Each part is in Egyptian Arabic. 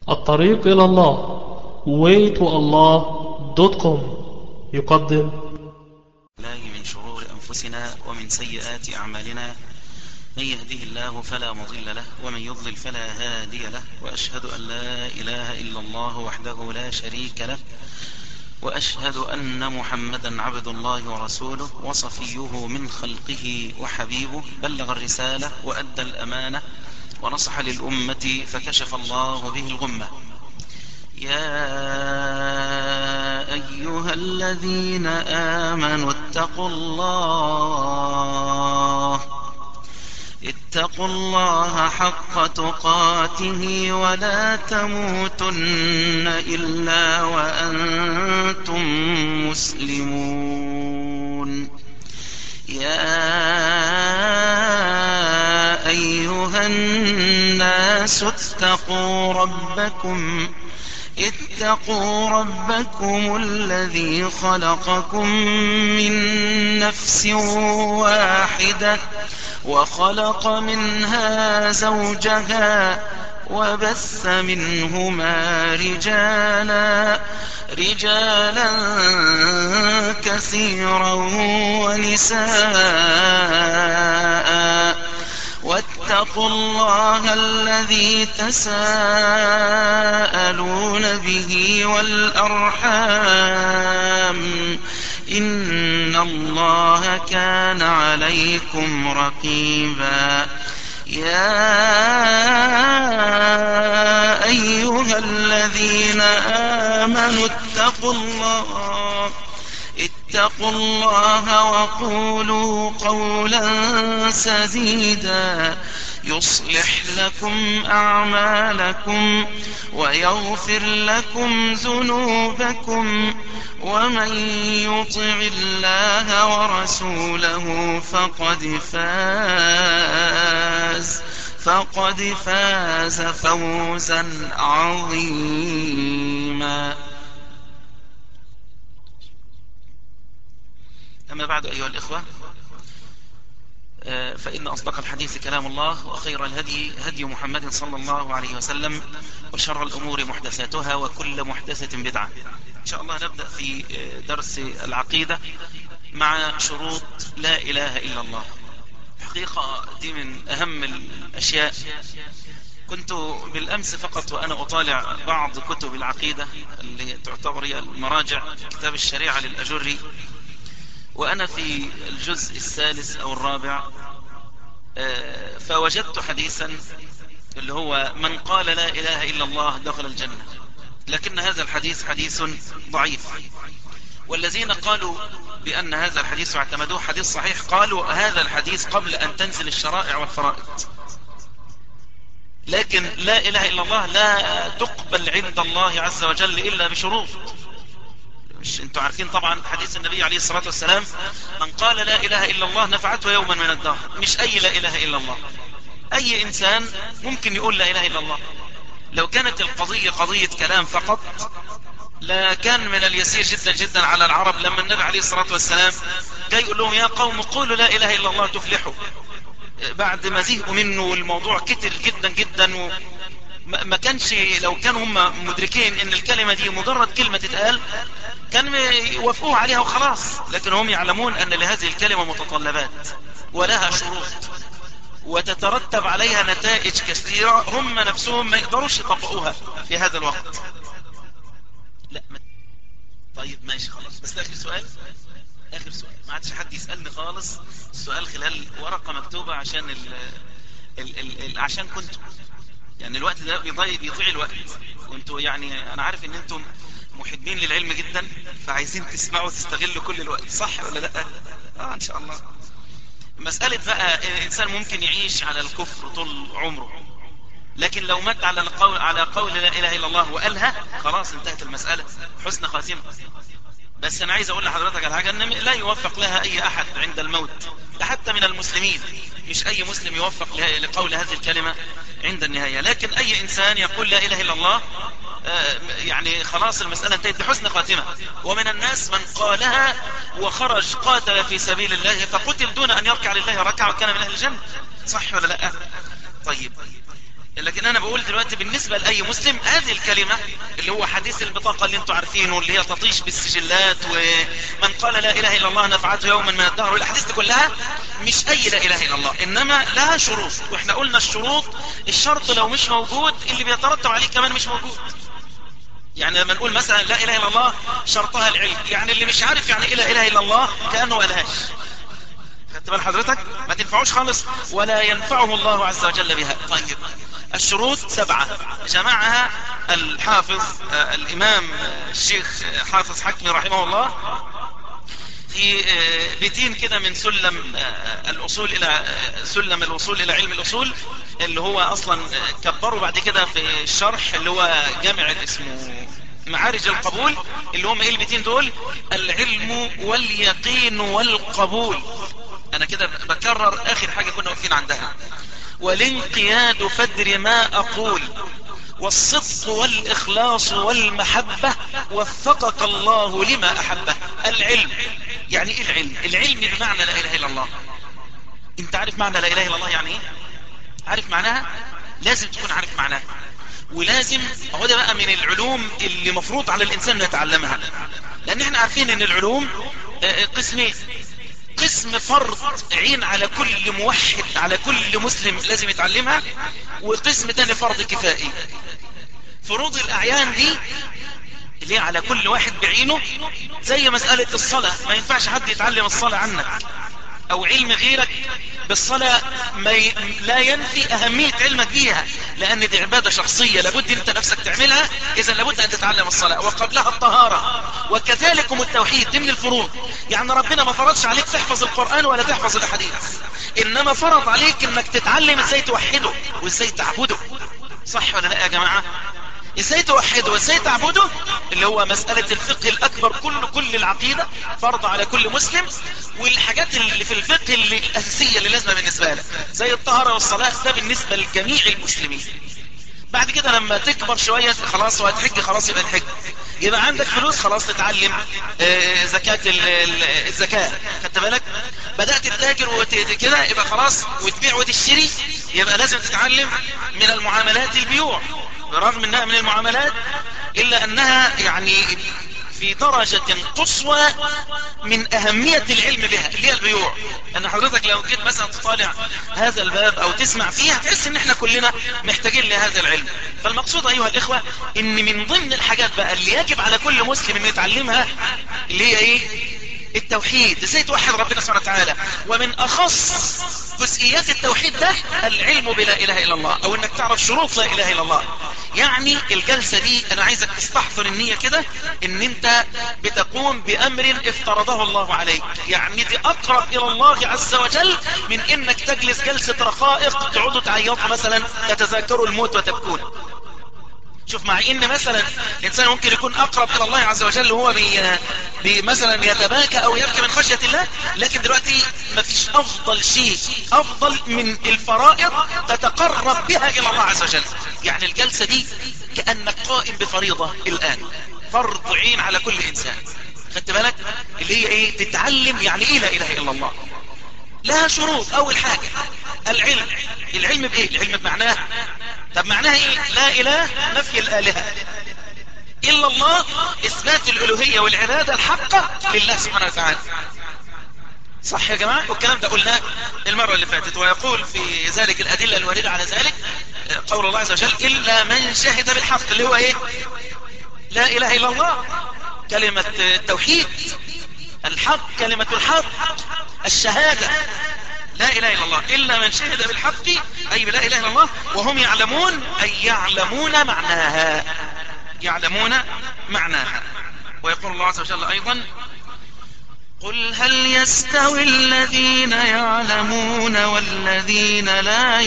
الطريق إلى الله waytoallah.com يقدم الله من شرور أنفسنا ومن سيئات أعمالنا من يهده الله فلا مضل له ومن يضلل فلا هادي له وأشهد أن لا إله إلا الله وحده لا شريك له وأشهد أن محمدا عبد الله ورسوله وصفيه من خلقه وحبيبه بلغ الرسالة وأدى الأمانة ونصح للأمة فكشف الله به الغمة يا أيها الذين آمنوا اتقوا الله اتقوا الله حق تقاته ولا تموتن إلا وأنتم مسلمون يا أيها الناس اتقوا ربكم اتقوا ربكم الذي خلقكم من نفس واحدة وخلق منها زوجها وبث منهما رجالا رجالا كثيرا ونساء واتقوا الله الذي تساءلون به والأرحام إن الله كان عليكم رقيبا يا أيها الذين آمنوا اتقوا الله اتقوا الله وقولوا قولا سديدا يصلح لكم أعمالكم ويغفر لكم ذنوبكم ومن يطع الله ورسوله فقد فاز فقد فاز فوزا عظيما أما بعد أيها الإخوة فإن أصدق الحديث كلام الله وخير الهدي هدي محمد صلى الله عليه وسلم وشر الأمور محدثاتها وكل محدثة بدعة إن شاء الله نبدأ في درس العقيدة مع شروط لا إله إلا الله الحقيقة دي من أهم الأشياء كنت بالأمس فقط وأنا أطالع بعض كتب العقيدة اللي تعتبر هي المراجع كتاب الشريعة للأجري وأنا في الجزء الثالث أو الرابع فوجدت حديثا اللي هو من قال لا إله إلا الله دخل الجنة لكن هذا الحديث حديث ضعيف والذين قالوا بأن هذا الحديث واعتمدوه حديث صحيح قالوا هذا الحديث قبل أن تنزل الشرائع والفرائض لكن لا إله إلا الله لا تقبل عند الله عز وجل إلا بشروط مش انتوا عارفين طبعا حديث النبي عليه الصلاة والسلام من قال لا اله الا الله نفعته يوما من الدهر مش اي لا اله الا الله اي انسان ممكن يقول لا اله الا الله لو كانت القضية قضية كلام فقط لا كان من اليسير جدا جدا على العرب لما النبي عليه الصلاة والسلام جاي يقول لهم يا قوم قولوا لا اله الا الله تفلحوا بعد ما زهقوا منه والموضوع كتر جدا جدا و ما كانش لو كانوا هم مدركين ان الكلمة دي مجرد كلمة تتقال كان يوافقوه عليها وخلاص لكن هم يعلمون ان لهذه الكلمة متطلبات ولها شروط وتترتب عليها نتائج كثيرة هم نفسهم ما يقدروش يطبقوها في هذا الوقت لا ما... طيب ماشي خلاص بس اخر سؤال اخر سؤال ما عادش حد يسألني خالص السؤال خلال ورقة مكتوبة عشان ال... ال... ال... ال... عشان كنتم يعني الوقت ده بيضيع, بيضيع الوقت وانتوا يعني انا عارف ان انتم محبين للعلم جدا فعايزين تسمعوا وتستغلوا كل الوقت صح ولا لا اه ان شاء الله مسألة بقى الانسان ممكن يعيش على الكفر طول عمره لكن لو مات على القول على قول لا اله الا الله وقالها خلاص انتهت المسألة حسن خاتمة بس انا عايز اقول لحضرتك على حاجة ان لا يوفق لها اي احد عند الموت حتى من المسلمين مش اي مسلم يوفق لقول هذه الكلمة عند النهاية لكن اي انسان يقول لا اله الا الله يعني خلاص المسألة انتهت بحسن خاتمة ومن الناس من قالها وخرج قاتل في سبيل الله فقتل دون ان يركع لله ركع وكان من اهل الجنة صح ولا لا طيب لكن انا بقول دلوقتي بالنسبة لاي مسلم هذه الكلمة اللي هو حديث البطاقة اللي انتوا عارفينه اللي هي تطيش بالسجلات ومن قال لا اله الا الله نفعته يوما من الدهر والاحاديث دي كلها مش اي لا اله الا الله انما لها شروط واحنا قلنا الشروط الشرط لو مش موجود اللي بيترتب عليه كمان مش موجود يعني لما نقول مثلا لا اله الا الله شرطها العلم يعني اللي مش عارف يعني ايه لا اله الا الله كانه قالهاش خدت بال حضرتك ما تنفعوش خالص ولا ينفعه الله عز وجل بها طيب الشروط سبعة جمعها الحافظ آه الامام آه الشيخ حافظ حكمي رحمه الله في آه بيتين كده من سلم الاصول الى سلم الوصول الى علم الاصول اللي هو اصلا كبروا بعد كده في الشرح اللي هو جامع اسمه معارج القبول اللي هم ايه البيتين دول العلم واليقين والقبول انا كده بكرر اخر حاجة كنا واقفين عندها والانقياد فدر ما اقول والصدق والاخلاص والمحبة وفقك الله لما احبه العلم يعني ايه العلم العلم بمعنى لا اله الا الله انت عارف معنى لا اله الا الله يعني ايه عارف معناها لازم تكون عارف معناها ولازم هو ده بقى من العلوم اللي مفروض على الانسان انه يتعلمها لان احنا عارفين ان العلوم قسمين قسم فرض عين على كل موحد على كل مسلم لازم يتعلمها وقسم تاني فرض كفائي فروض الاعيان دي اللي هي على كل واحد بعينه زي مسألة الصلاة ما ينفعش حد يتعلم الصلاة عنك او علم غيرك بالصلاة ما ي... لا ينفي اهمية علمك بيها لان دي عبادة شخصية لابد انت نفسك تعملها اذا لابد ان تتعلم الصلاة وقبلها الطهارة وكذلكم التوحيد ضمن الفروض يعني ربنا ما فرضش عليك تحفظ القرآن ولا تحفظ الاحاديث انما فرض عليك انك تتعلم ازاي توحده وازاي تعبده صح ولا لا يا جماعة ازاي توحده وازاي تعبده اللي هو مسألة الفقه الاكبر كل كل العقيدة فرض على كل مسلم والحاجات اللي في الفقه اللي الاساسية اللي لازمة بالنسبة لك زي الطهارة والصلاة ده بالنسبة لجميع المسلمين بعد كده لما تكبر شوية خلاص وهتحج خلاص يبقى الحج يبقى عندك فلوس خلاص تتعلم آه زكاة الزكاة خدت بالك بدأت تتاجر وكده يبقى خلاص وتبيع وتشتري يبقى لازم تتعلم من المعاملات البيوع برغم انها من المعاملات الا انها يعني في درجة قصوى من اهمية العلم بها اللي هي البيوع ان حضرتك لو جيت مثلا تطالع هذا الباب او تسمع فيه هتحس ان احنا كلنا محتاجين لهذا العلم فالمقصود ايها الاخوة ان من ضمن الحاجات بقى اللي يجب على كل مسلم انه يتعلمها اللي هي ايه التوحيد ازاي توحد ربنا سبحانه وتعالى ومن اخص جزئيات التوحيد ده العلم بلا اله الا الله او انك تعرف شروط لا اله الا الله يعني الجلسة دي انا عايزك تستحضر النية كده ان انت بتقوم بامر افترضه الله عليك يعني دي اقرب الى الله عز وجل من انك تجلس جلسة رقائق تقعدوا تعيطوا مثلا تتذاكروا الموت وتبكون شوف مع ان مثلا الانسان ممكن يكون اقرب الى الله عز وجل وهو بي بي مثلا يتباكى او يبكي من خشية الله لكن دلوقتي ما فيش افضل شيء افضل من الفرائض تتقرب بها الى الله عز وجل يعني الجلسة دي كأنك قائم بفريضة الان فرض عين على كل انسان خدت بالك اللي هي ايه تتعلم يعني ايه لا اله الا الله لها شروط اول حاجة العلم العلم بايه العلم بمعناه طب معناها ايه لا اله نفي الالهة الا الله اثبات الالوهية والعبادة الحقة لله سبحانه وتعالى صح يا جماعة والكلام ده قلناه المرة اللي فاتت ويقول في ذلك الادلة الواردة على ذلك قول الله عز وجل الا من شهد بالحق اللي هو ايه لا اله الا الله كلمة التوحيد الحق كلمة الحق الشهادة لا اله الا الله الا من شهد بالحق اي بلا اله الا الله وهم يعلمون اي يعلمون معناها يعلمون معناها ويقول الله عز وجل ايضا قل هل يستوي الذين يعلمون والذين لا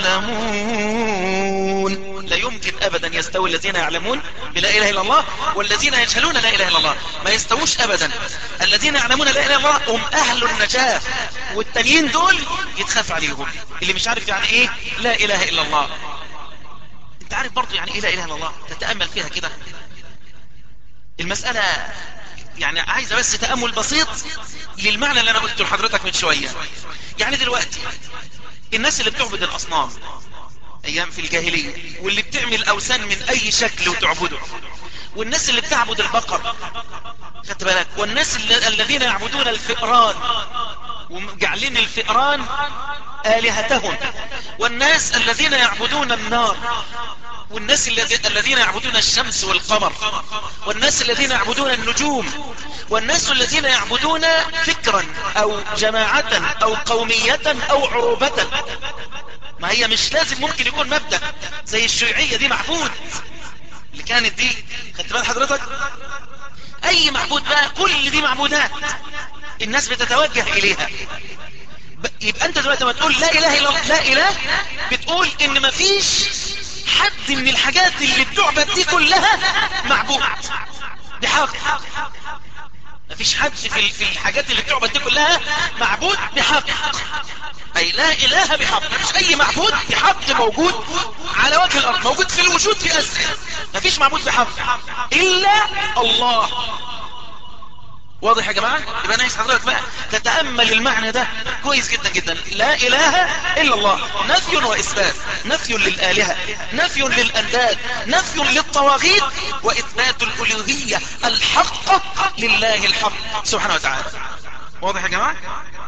يعلمون لا يمكن ابدا يستوي الذين يعلمون بلا اله الا الله والذين يجهلون لا اله الا الله ما يستووش ابدا الذين يعلمون لا اله الا الله هم اهل النجاة والتانيين دول يتخاف عليهم اللي مش عارف يعني ايه لا اله الا الله انت عارف برضو يعني ايه لا اله الا الله تتأمل فيها كده المسألة يعني عايزة بس تأمل بسيط للمعنى اللي انا قلته لحضرتك من شوية يعني دلوقتي الناس اللي بتعبد الاصنام ايام في الجاهلية واللي بتعمل اوثان من اي شكل وتعبده والناس اللي بتعبد البقر خدت بالك والناس اللي الذين يعبدون الفئران وجعلين الفئران آلهتهم والناس الذين يعبدون النار والناس الذين يعبدون الشمس والقمر والناس الذين يعبدون النجوم والناس الذين يعبدون فكرا او جماعة او قومية او عروبة ما هي مش لازم ممكن يكون مبدأ زي الشيوعية دي معبود اللي كانت دي خدت بال حضرتك اي معبود بقى كل دي معبودات الناس بتتوجه اليها يبقى انت دلوقتي ما تقول لا اله الا الله لا اله بتقول ان مفيش حد من الحاجات اللي بتعبد دي كلها معبود دي حق مفيش حد في في الحاجات اللي بتعبد دي كلها معبود بحق اي لا اله بحق مفيش اي معبود بحق موجود على وجه الارض موجود في الوجود في اسره مفيش معبود بحق الا الله واضح يا جماعة يبقى انا عايز حضرتك بقى تتأمل المعنى ده كويس جدا جدا لا اله الا الله نفي واثبات نفي للآلهة نفي للأنداد نفي للطواغيت واثبات الالوهية الحق لله الحق سبحانه وتعالى واضح يا جماعة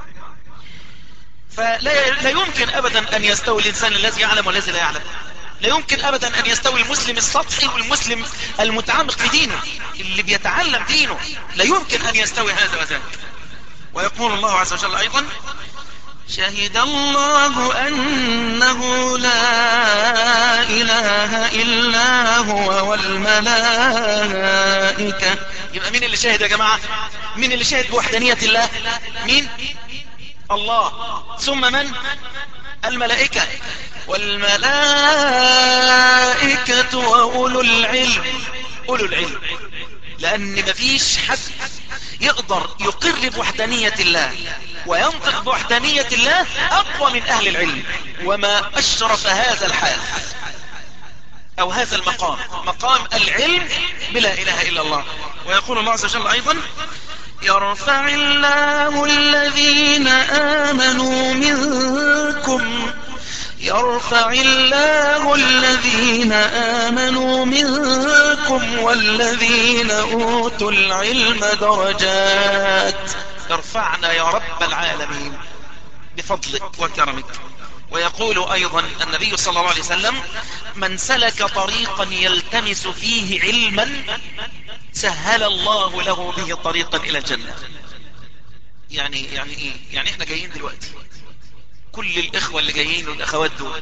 فلا لا يمكن ابدا ان يستوي الانسان الذي يعلم والذي لا يعلم لا يمكن ابدا ان يستوي المسلم السطحي والمسلم المتعمق في دينه اللي بيتعلم دينه لا يمكن ان يستوي هذا وذاك ويقول الله عز وجل ايضا شهد الله انه لا اله الا هو والملائكة يبقى مين اللي شاهد يا جماعة مين اللي شاهد بوحدانية الله مين الله ثم من الملائكة والملائكة وأولو العلم أولو العلم لأن مفيش حد يقدر يقر بوحدانية الله وينطق بوحدانية الله أقوى من أهل العلم وما أشرف هذا الحال أو هذا المقام مقام العلم بلا إله إلا الله ويقول الله عز وجل أيضا يرفع الله الذين آمنوا منكم يرفع الله الذين آمنوا منكم والذين أوتوا العلم درجات ارفعنا يا رب العالمين بفضلك وكرمك ويقول أيضا النبي صلى الله عليه وسلم من سلك طريقا يلتمس فيه علما سهل الله له به طريقا إلى الجنة يعني يعني إيه يعني إحنا جايين دلوقتي كل الإخوة اللي جايين والأخوات دول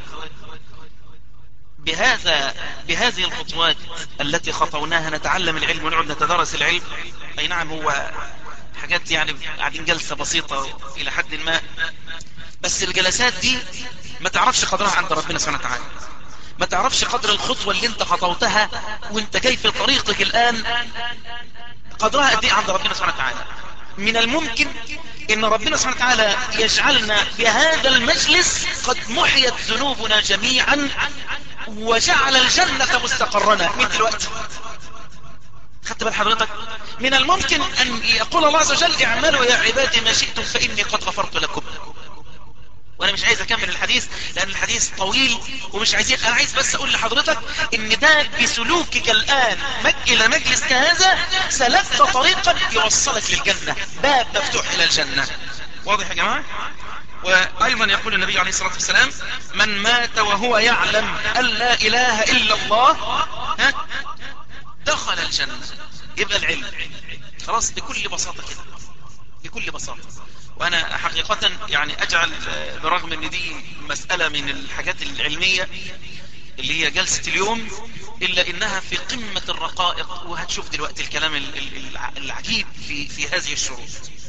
بهذا بهذه الخطوات التي خطوناها نتعلم العلم ونقعد نتدرس العلم أي نعم هو حاجات يعني قاعدين جلسة بسيطة إلى حد ما بس الجلسات دي ما تعرفش قدرها عند ربنا سبحانه وتعالى ما تعرفش قدر الخطوة اللي انت خطوتها وانت جاي في طريقك الآن قدرها قد ايه عند ربنا سبحانه وتعالى من الممكن ان ربنا سبحانه وتعالى يجعلنا بهذا المجلس قد محيت ذنوبنا جميعا وجعل الجنة مستقرنا من دلوقتي خدت بال حضرتك من الممكن ان يقول الله عز وجل اعملوا يا عبادي ما شئتم فاني قد غفرت لكم وانا مش عايز اكمل الحديث لان الحديث طويل ومش عايزين انا عايز بس اقول لحضرتك ان ده بسلوكك الان مج... الى مجلس كهذا سلكت طريقا يوصلك للجنة باب مفتوح الى الجنة واضح يا جماعة وايضا يقول النبي عليه الصلاة والسلام من مات وهو يعلم ان لا اله الا الله ها دخل الجنة يبقى العلم خلاص بكل بساطة كده بكل بساطة وانا حقيقة يعني اجعل برغم ان دي مسألة من الحاجات العلمية اللي هي جلسة اليوم الا انها في قمة الرقائق وهتشوف دلوقتي الكلام العجيب في, في هذه الشروط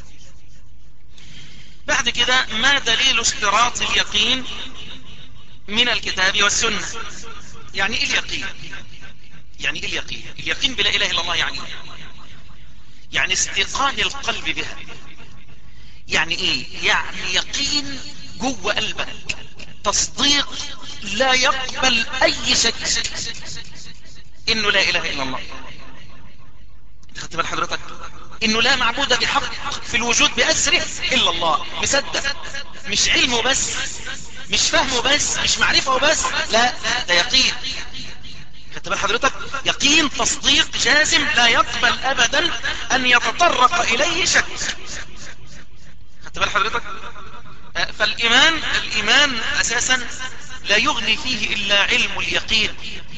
بعد كده ما دليل اشتراط اليقين من الكتاب والسنة يعني ايه اليقين يعني ايه اليقين اليقين بلا اله الا الله يعني يعني استيقان القلب بها يعني ايه يعني يقين جوه قلبك تصديق لا يقبل اي شك انه لا اله الا الله خدت بال حضرتك انه لا معبود بحق في الوجود باسره الا الله مصدق مش علمه بس مش فهمه بس مش معرفة وبس لا ده يقين خدت بال حضرتك يقين تصديق جازم لا يقبل ابدا ان يتطرق اليه شك خدت بال حضرتك آه، فالايمان الايمان اساسا لا يغني فيه الا علم اليقين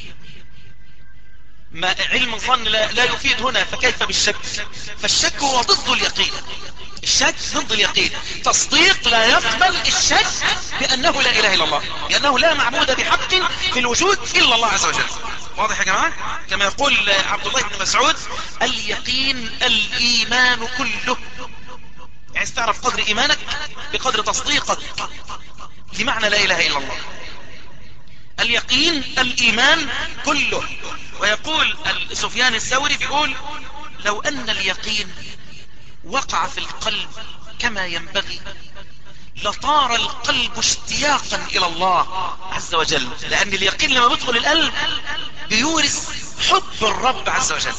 ما علم الظن لا, لا يفيد هنا فكيف بالشك فالشك هو ضد اليقين الشك ضد اليقين تصديق لا يقبل الشك بأنه لا إله إلا الله لأنه لا معبود بحق في الوجود إلا الله عز وجل واضح يا جماعة كما يقول عبد الله بن مسعود اليقين الإيمان كله يعني تعرف قدر إيمانك بقدر تصديقك لمعنى لا إله إلا الله اليقين الإيمان كله ويقول سفيان الثوري بيقول لو أن اليقين وقع في القلب كما ينبغي لطار القلب اشتياقا إلى الله عز وجل لأن اليقين لما بيدخل القلب بيورث حب الرب عز وجل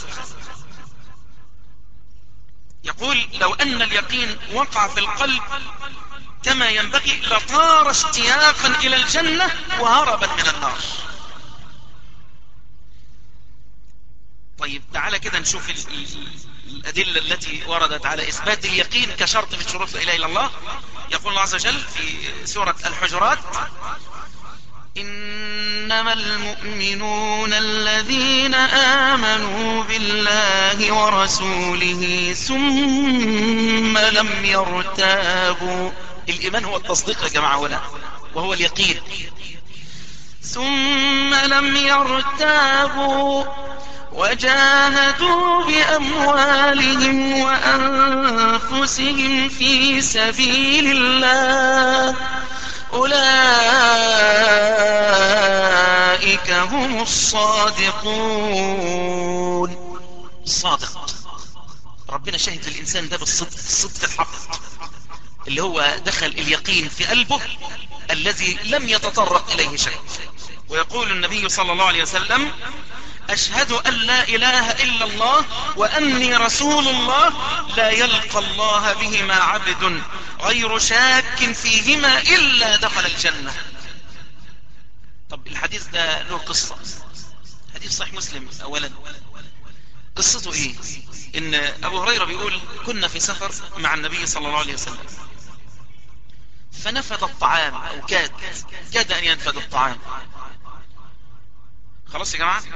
يقول لو أن اليقين وقع في القلب كما ينبغي لطار اشتياقا إلى الجنة وهربا من النار طيب تعالى كده نشوف الأدلة التي وردت على إثبات اليقين كشرط من شروط لا إله إلا الله يقول الله عز وجل في سورة الحجرات إنما المؤمنون الذين آمنوا بالله ورسوله ثم لم يرتابوا الإيمان هو التصديق يا جماعة هنا وهو اليقين ثم لم يرتابوا وجاهدوا بأموالهم وأنفسهم في سبيل الله أولئك هم الصادقون الصادق ربنا شهد للإنسان ده بالصدق الصدق الحق اللي هو دخل اليقين في قلبه الذي لم يتطرق إليه شيء ويقول النبي صلى الله عليه وسلم أشهد أن لا إله إلا الله وأني رسول الله لا يلقى الله بهما عبد غير شاك فيهما إلا دخل الجنة طب الحديث ده له قصة حديث صحيح مسلم أولا قصته إيه إن أبو هريرة بيقول كنا في سفر مع النبي صلى الله عليه وسلم فنفد الطعام أو كاد كاد أن ينفد الطعام خلاص يا جماعة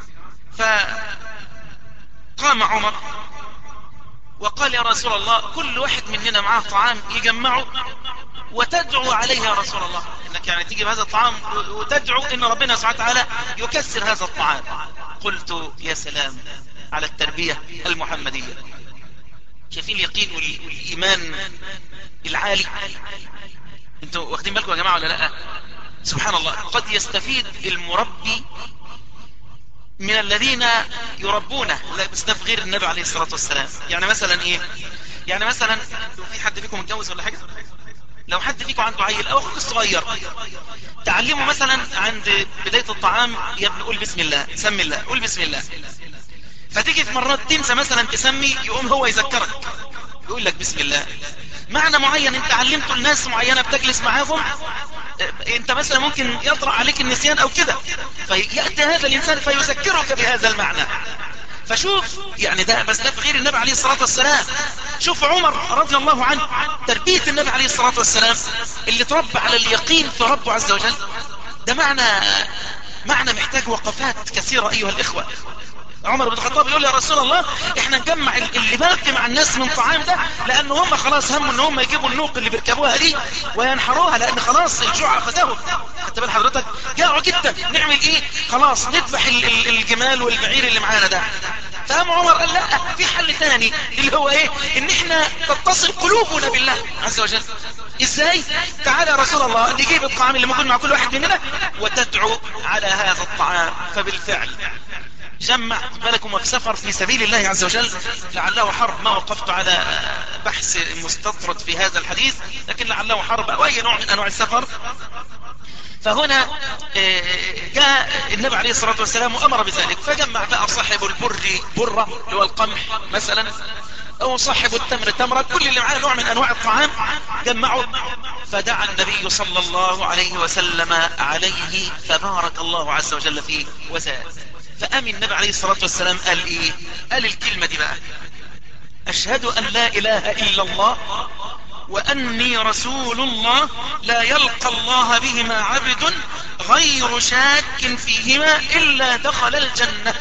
فقام عمر وقال يا رسول الله كل واحد مننا معاه طعام يجمعه وتدعو عليه يا رسول الله انك يعني تيجي بهذا الطعام وتدعو ان ربنا سبحانه وتعالى يكسر هذا الطعام قلت يا سلام على التربية المحمدية شايفين اليقين والايمان العالي انتوا واخدين بالكم يا جماعة ولا لا سبحان الله قد يستفيد المربي من الذين يربونه لا بس ده في غير النبي عليه الصلاة والسلام يعني مثلا ايه يعني مثلا لو في حد فيكم متجوز ولا حاجة لو حد فيكم عنده عيل او اخوك الصغير تعلمه مثلا عند بداية الطعام يا ابن قول بسم الله سمي الله قول بسم الله فتيجي في مرات تنسى مثلا تسمي يقوم هو يذكرك يقول لك بسم الله معنى معين انت علمته الناس معينة بتجلس معاهم انت مثلا ممكن يطرأ عليك النسيان او كده فيأتي هذا الانسان فيذكرك بهذا المعنى فشوف يعني ده بس ده في غير النبي عليه الصلاة والسلام شوف عمر رضي الله عنه تربية النبي عليه الصلاة والسلام اللي تربى على اليقين في ربه عز وجل ده معنى معنى محتاج وقفات كثيرة ايها الاخوة عمر بن الخطاب يقول يا رسول الله احنا نجمع اللي باقي مع الناس من طعام ده لان هم خلاص هموا ان هم يجيبوا النوق اللي بيركبوها دي وينحروها لان خلاص الجوع اخذهم خدت بال حضرتك جاعوا جدا نعمل ايه خلاص نذبح الجمال والبعير اللي معانا ده فقام عمر قال لا في حل ثاني اللي هو ايه ان احنا تتصل قلوبنا بالله عز وجل ازاي تعالى يا رسول الله نجيب الطعام اللي موجود مع كل واحد مننا وتدعو على هذا الطعام فبالفعل جمع بالكم وسفر في سبيل الله عز وجل لعله حرب ما وقفت على بحث مستطرد في هذا الحديث لكن لعله حرب او اي نوع من انواع السفر فهنا جاء النبي عليه الصلاة والسلام وامر بذلك فجمع بقى صاحب البر برة اللي هو القمح مثلا او صاحب التمر تمرة كل اللي معاه نوع من انواع الطعام جمعوا فدعا النبي صلى الله عليه وسلم عليه فبارك الله عز وجل فيه وزاد فقام النبي عليه الصلاة والسلام قال ايه قال الكلمة دي بقى اشهد ان لا اله الا الله واني رسول الله لا يلقى الله بهما عبد غير شاك فيهما الا دخل الجنة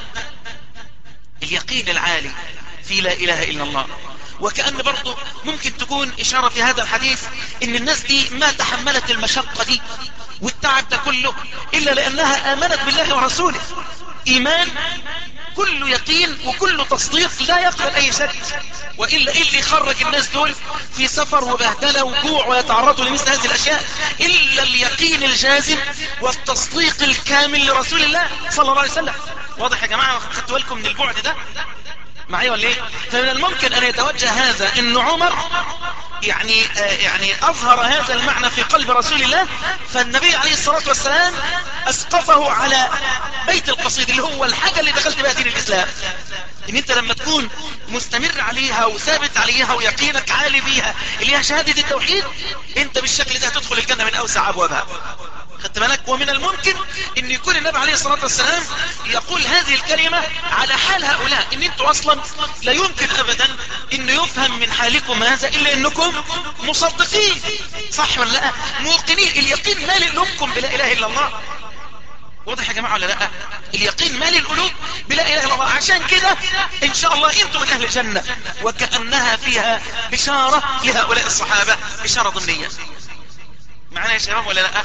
اليقين العالي في لا اله الا الله وكأن برضه ممكن تكون اشارة في هذا الحديث ان الناس دي ما تحملت المشقة دي والتعب ده كله الا لانها امنت بالله ورسوله ايمان كله يقين وكله تصديق لا يقبل اي شك وإلا إيه اللي يخرج الناس دول في سفر وبهدلة وجوع ويتعرضوا لمثل هذه الأشياء إلا اليقين الجازم والتصديق الكامل لرسول الله صلى الله عليه وسلم واضح يا جماعة خدتوا بالكم من البعد ده معايا ولا ايه فمن الممكن ان يتوجه هذا ان عمر يعني آه يعني اظهر هذا المعنى في قلب رسول الله فالنبي عليه الصلاة والسلام اسقطه على بيت القصيد اللي هو الحاجة اللي دخلت بها دين الاسلام ان انت لما تكون مستمر عليها وثابت عليها ويقينك عالي بيها اللي هي شهادة التوحيد انت بالشكل ده هتدخل الجنة من اوسع ابوابها خدت بالك ومن الممكن ان يكون النبي عليه الصلاة والسلام يقول هذه الكلمة على حال هؤلاء ان انتوا اصلا لا يمكن ابدا ان يفهم من حالكم هذا الا انكم مصدقين صح ولا لا موقنين اليقين مالئ قلوبكم بلا اله الا الله واضح يا جماعة ولا لا اليقين مالي القلوب بلا اله الا الله عشان كده ان شاء الله انتم من اهل الجنة وكأنها فيها بشارة لهؤلاء الصحابة بشارة ضمنية معنا يا شباب ولا لا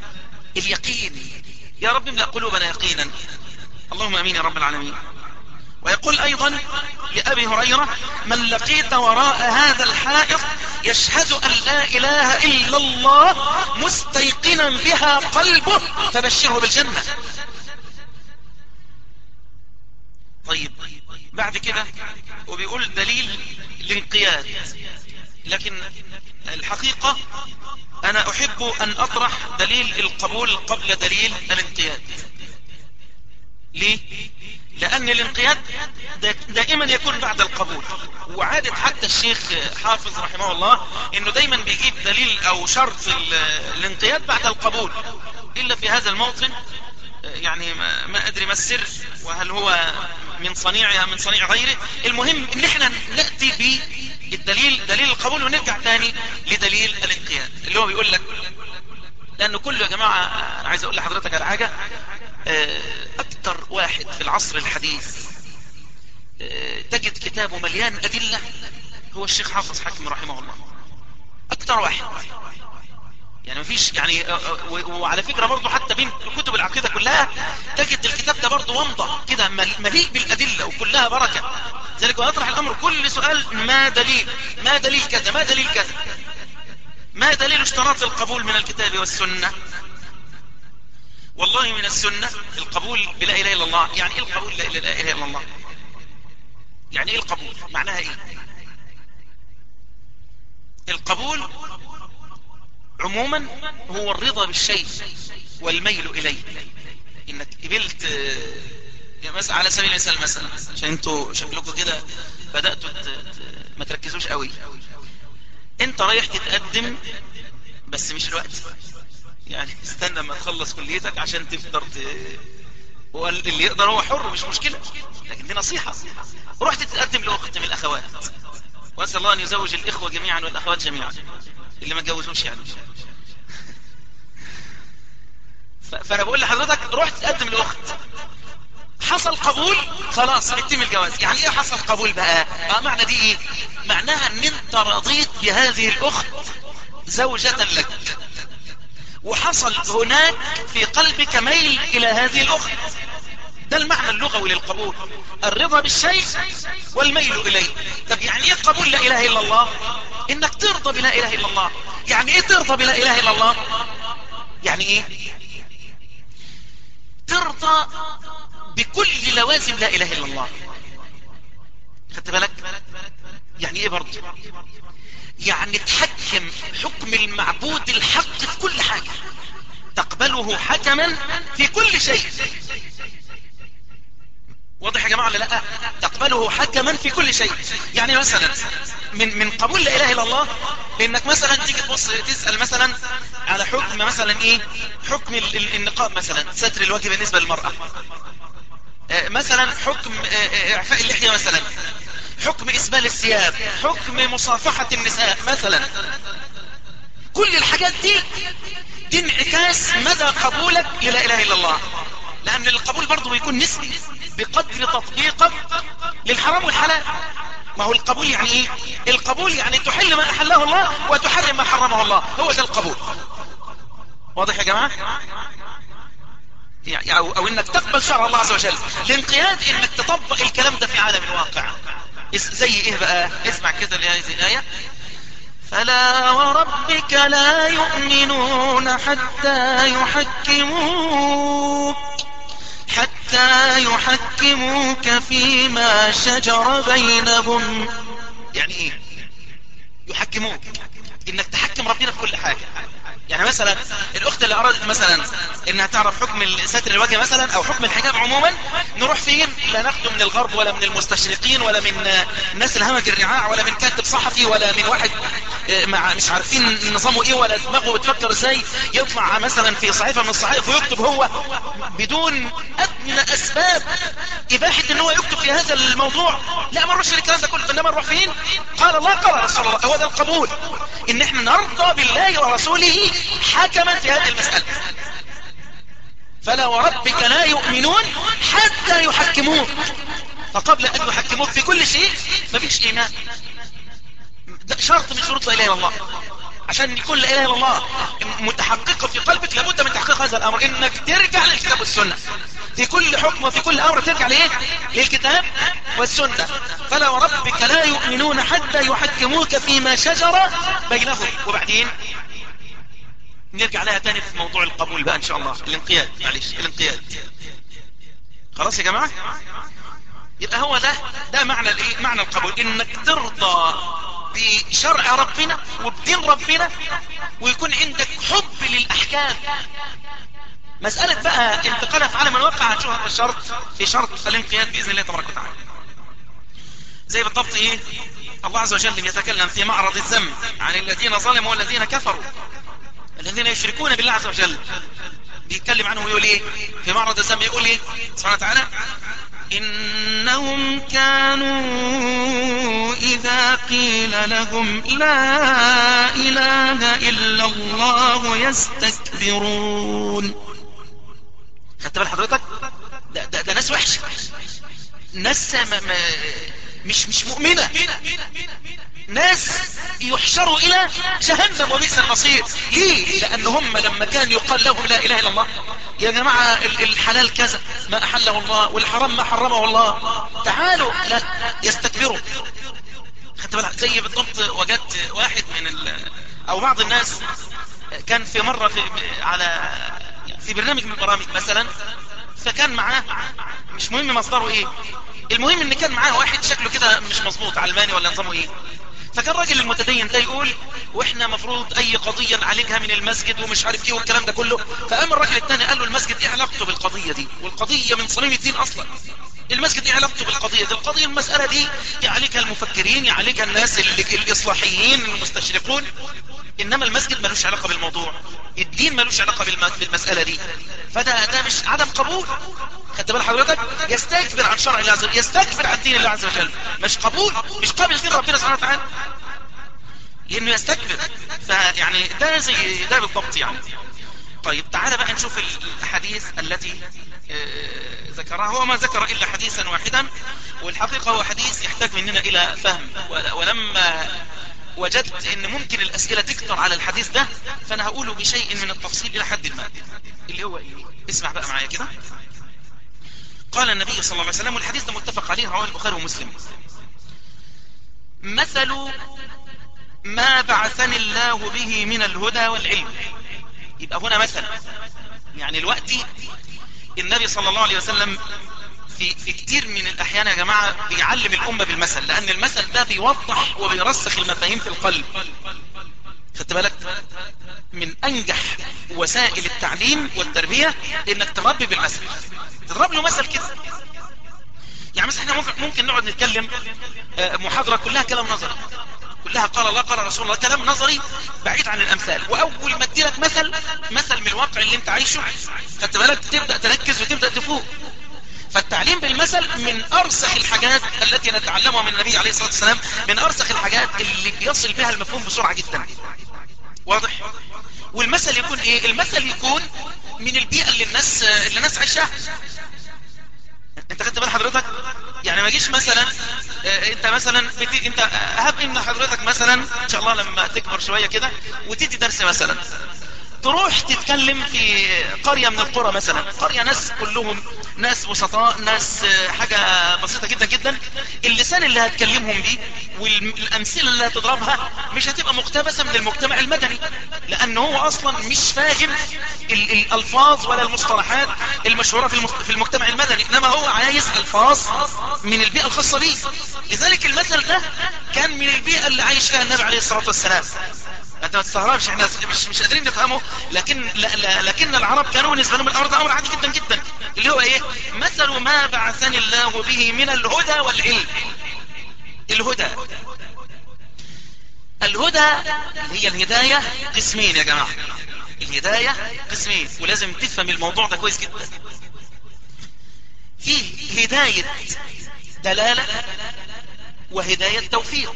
اليقين يا رب املأ قلوبنا يقينا اللهم امين يا رب العالمين ويقول ايضا لابي هريرة من لقيت وراء هذا الحائط يشهد ان لا اله الا الله مستيقنا بها قلبه فبشره بالجنة طيب بعد كده وبيقول دليل الانقياد لكن الحقيقة انا احب ان اطرح دليل القبول قبل دليل الانقياد ليه لان الانقياد دائما يكون بعد القبول وعادة حتى الشيخ حافظ رحمه الله انه دايما بيجيب دليل او شرط الانقياد بعد القبول الا في هذا الموطن يعني ما ادري ما السر وهل هو من صنيعها من صنيع غيره المهم ان احنا نأتي بالدليل دليل القبول ونرجع تاني لدليل الانقياد اللي هو بيقول لك لانه كله يا جماعة انا عايز اقول لحضرتك على حاجة اكتر واحد في العصر الحديث تجد كتابه مليان ادلة هو الشيخ حافظ حكم رحمه الله اكتر واحد يعني مفيش يعني وعلى فكرة برضو حتى بين كتب العقيدة كلها تجد الكتاب ده برضو ومضة كده مليء بالأدلة وكلها بركة ذلك ويطرح الأمر كل سؤال ما دليل ما دليل كذا ما دليل كذا ما دليل اشتراط القبول من الكتاب والسنة والله من السنة القبول بلا إله إلا الله يعني إيه القبول لا إله إلا الله يعني إيه القبول معناها إيه القبول عموما هو الرضا بالشيء والميل إليه إنك قبلت مثلا على سبيل المثال مثلا عشان انتوا شكلكم كده بدأتوا ما تركزوش قوي انت رايح تتقدم بس مش الوقت يعني استنى ما تخلص كليتك عشان تقدر ت... اللي يقدر هو حر مش مشكلة لكن دي نصيحة رحت تتقدم لأخت من الأخوات وأسأل الله أن يزوج الإخوة جميعا والأخوات جميعا اللي ما تجوزوش يعني فأنا بقول لحضرتك رحت تقدم لأخت حصل قبول خلاص يتم الجواز يعني ايه حصل قبول بقى اه معنى دي ايه معناها ان انت رضيت بهذه الاخت زوجة لك وحصل هناك في قلبك ميل الى هذه الاخت ده المعنى اللغوي للقبول الرضا بالشيء والميل اليه طب يعني ايه قبول لا اله الا الله انك ترضى بلا اله الا الله يعني ايه ترضى بلا اله الا الله يعني ايه ترضى بكل لوازم لا اله الا الله خدت بالك يعني ايه برضه يعني تحكم حكم المعبود الحق في كل حاجة تقبله حكما في كل شيء واضح يا جماعة ولا لا تقبله حكما في كل شيء يعني مثلا من من قبول لا اله الا الله انك مثلا تيجي تبص تسأل مثلا على حكم مثلا ايه حكم ال- ال- النقاب مثلا ستر الوجه بالنسبة للمرأة آه، مثلا حكم آه، آه، اعفاء اللحية مثلا حكم اسبال الثياب حكم مصافحة النساء مثلا كل الحاجات دي دي انعكاس مدى قبولك للا اله الا الله لان القبول برضه بيكون نسبي بقدر تطبيقك للحرام والحلال ما هو القبول يعني ايه القبول يعني تحل ما احله الله وتحرم ما حرمه الله هو ده القبول واضح يا جماعة يعني او, أو انك تقبل شرع الله عز وجل الانقياد انك تطبق الكلام ده في عالم الواقع اس- زي ايه بقى اسمع كده لهذه الايه فلا وربك لا يؤمنون حتى يحكموك حتى يحكموك فيما شجر بينهم يعني ايه يحكموك انك تحكم ربنا في كل حاجة يعني مثلا الاخت اللي ارادت مثلا انها تعرف حكم ستر الوجه مثلا او حكم الحجاب عموما نروح فين لا ناخده من الغرب ولا من المستشرقين ولا من آه، الناس الهمج الرعاع ولا من كاتب صحفي ولا من واحد آه، مع مش عارفين نظامه ايه ولا دماغه بتفكر ازاي يطلع مثلا في صحيفة من الصحائف ويكتب هو بدون ادنى اسباب اباحة ان هو يكتب في هذا الموضوع لا ما نروحش الكلام ده كله انما نروح فين قال الله قال رسول الله هو ده القبول ان احنا نرضى بالله ورسوله حكما في هذه المسألة فلا وربك لا يؤمنون حتى يحكموك فقبل ان يحكموك في كل شيء مفيش ايمان ده شرط من شروط لا اله الا الله عشان يكون لا اله الا الله متحققه في قلبك لابد من تحقيق هذا الامر انك ترجع للكتاب والسنه في كل حكم وفي كل امر ترجع لايه للكتاب والسنه فلا وربك لا يؤمنون حتى يحكموك فيما شجر بينهم وبعدين نرجع لها تاني في موضوع القبول بقى ان شاء الله الانقياد معلش الانقياد خلاص يا جماعة يبقى هو ده ده معنى الايه معنى القبول انك ترضى بشرع ربنا وبدين ربنا ويكون عندك حب للاحكام مسألة بقى انتقالها في عالم الواقع هتشوفها في الشرط في شرط الانقياد بإذن الله تبارك وتعالى زي بالضبط ايه الله عز وجل يتكلم في معرض الذم عن الذين ظلموا والذين كفروا الذين يشركون بالله عز وجل بيتكلم عنه ويقول ايه في معرض الذم يقول ايه سبحانه وتعالى إنهم كانوا إذا قيل لهم لا إله إلا الله يستكبرون خدت بال حضرتك ده, ده, ده ناس وحشة ناس ما ما مش مش مؤمنة ناس يحشروا الى جهنم وبئس المصير ليه لان هم لما كان يقال لهم لا اله الا الله يا جماعة ال- الحلال كذا ما احله الله والحرام ما حرمه الله تعالوا لا يستكبروا خدت بالك زي بالضبط وجدت واحد من ال او بعض الناس كان في مرة في على في برنامج من البرامج مثلا فكان معاه مش مهم مصدره ايه المهم ان كان معاه واحد شكله كده مش مظبوط علماني ولا نظامه ايه فكان راجل المتدين ده يقول واحنا مفروض اي قضية نعالجها من المسجد ومش عارف ايه والكلام ده كله فقام الراجل التاني قال له المسجد ايه علاقته بالقضية دي والقضية من صميم الدين اصلا المسجد ايه علاقته بالقضية دي القضية المسألة دي يعالجها المفكرين يعالجها الناس اللي الاصلاحيين المستشرقون انما المسجد ملوش علاقة بالموضوع الدين ملوش علاقة بالم- بالمسألة دي فده ده مش عدم قبول خدت بال حضرتك يستكبر عن شرع الله عز وجل يستكبر عن دين الله عز وجل مش قبول مش قابل دين ربنا سبحانه وتعالى لانه يستكبر فيعني ده زي ده بالضبط يعني طيب تعالى بقى نشوف الاحاديث التي آه، ذكرها هو ما ذكر الا حديثا واحدا والحقيقة هو حديث يحتاج مننا الى فهم ول- ولما وجدت ان ممكن الاسئلة تكتر على الحديث ده فانا هقوله بشيء من التفصيل الى حد ما اللي هو ايه اسمع بقى معايا كده قال النبي صلى الله عليه وسلم والحديث ده متفق عليه رواه البخاري ومسلم مثل ما بعثني الله به من الهدى والعلم يبقى هنا مثل يعني الوقت النبي صلى الله عليه وسلم في, في كتير من الأحيان يا جماعة بيعلم الأمة بالمثل لأن المثل ده بيوضح وبيرسخ المفاهيم في القلب خدت بالك من أنجح وسائل التعليم والتربية إنك تربي بالمثل تضرب له مثل كده يعني مثلا احنا ممكن, ممكن نقعد نتكلم آه، محاضرة كلها كلام نظري كلها قال الله قال رسول الله كلام نظري بعيد عن الامثال واول ما ادي لك مثل مثل من الواقع اللي انت عايشه خدت بالك تبدا تركز وتبدا تفوق فالتعليم بالمثل من ارسخ الحاجات التي نتعلمها من النبي عليه الصلاه والسلام من ارسخ الحاجات اللي بيصل بها المفهوم بسرعه جدا واضح والمثل يكون ايه المثل يكون من البيئه اللي الناس اللي الناس عايشاها انت خدت بال حضرتك يعني ما جيش مثلا اه انت مثلا بتي انت هب ان حضرتك مثلا ان شاء الله لما تكبر شوية كده وتدي درس مثلا تروح تتكلم في قرية من القرى مثلا قرية ناس كلهم ناس بسطاء ناس حاجة بسيطة جدا جدا اللسان اللي هتكلمهم بيه والامثلة اللي هتضربها مش هتبقى مقتبسة من المجتمع المدني لان هو اصلا مش فاهم ال الالفاظ ولا المصطلحات المشهورة في المجتمع المدني انما هو عايز الفاظ من البيئة الخاصة بيه لذلك المثل ده كان من البيئة اللي عايش فيها النبي عليه الصلاة والسلام انت ما تستغربش احنا مش مش قادرين نفهمه لكن لا لا لكن العرب كانوا بالنسبه لهم الامر ده امر عادي جدا جدا اللي هو ايه مثل ما بعثني الله به من الهدى والعلم الهدى الهدى هي الهداية قسمين يا جماعة الهداية قسمين ولازم تفهم الموضوع ده كويس جدا فيه هداية دلالة وهداية توفيق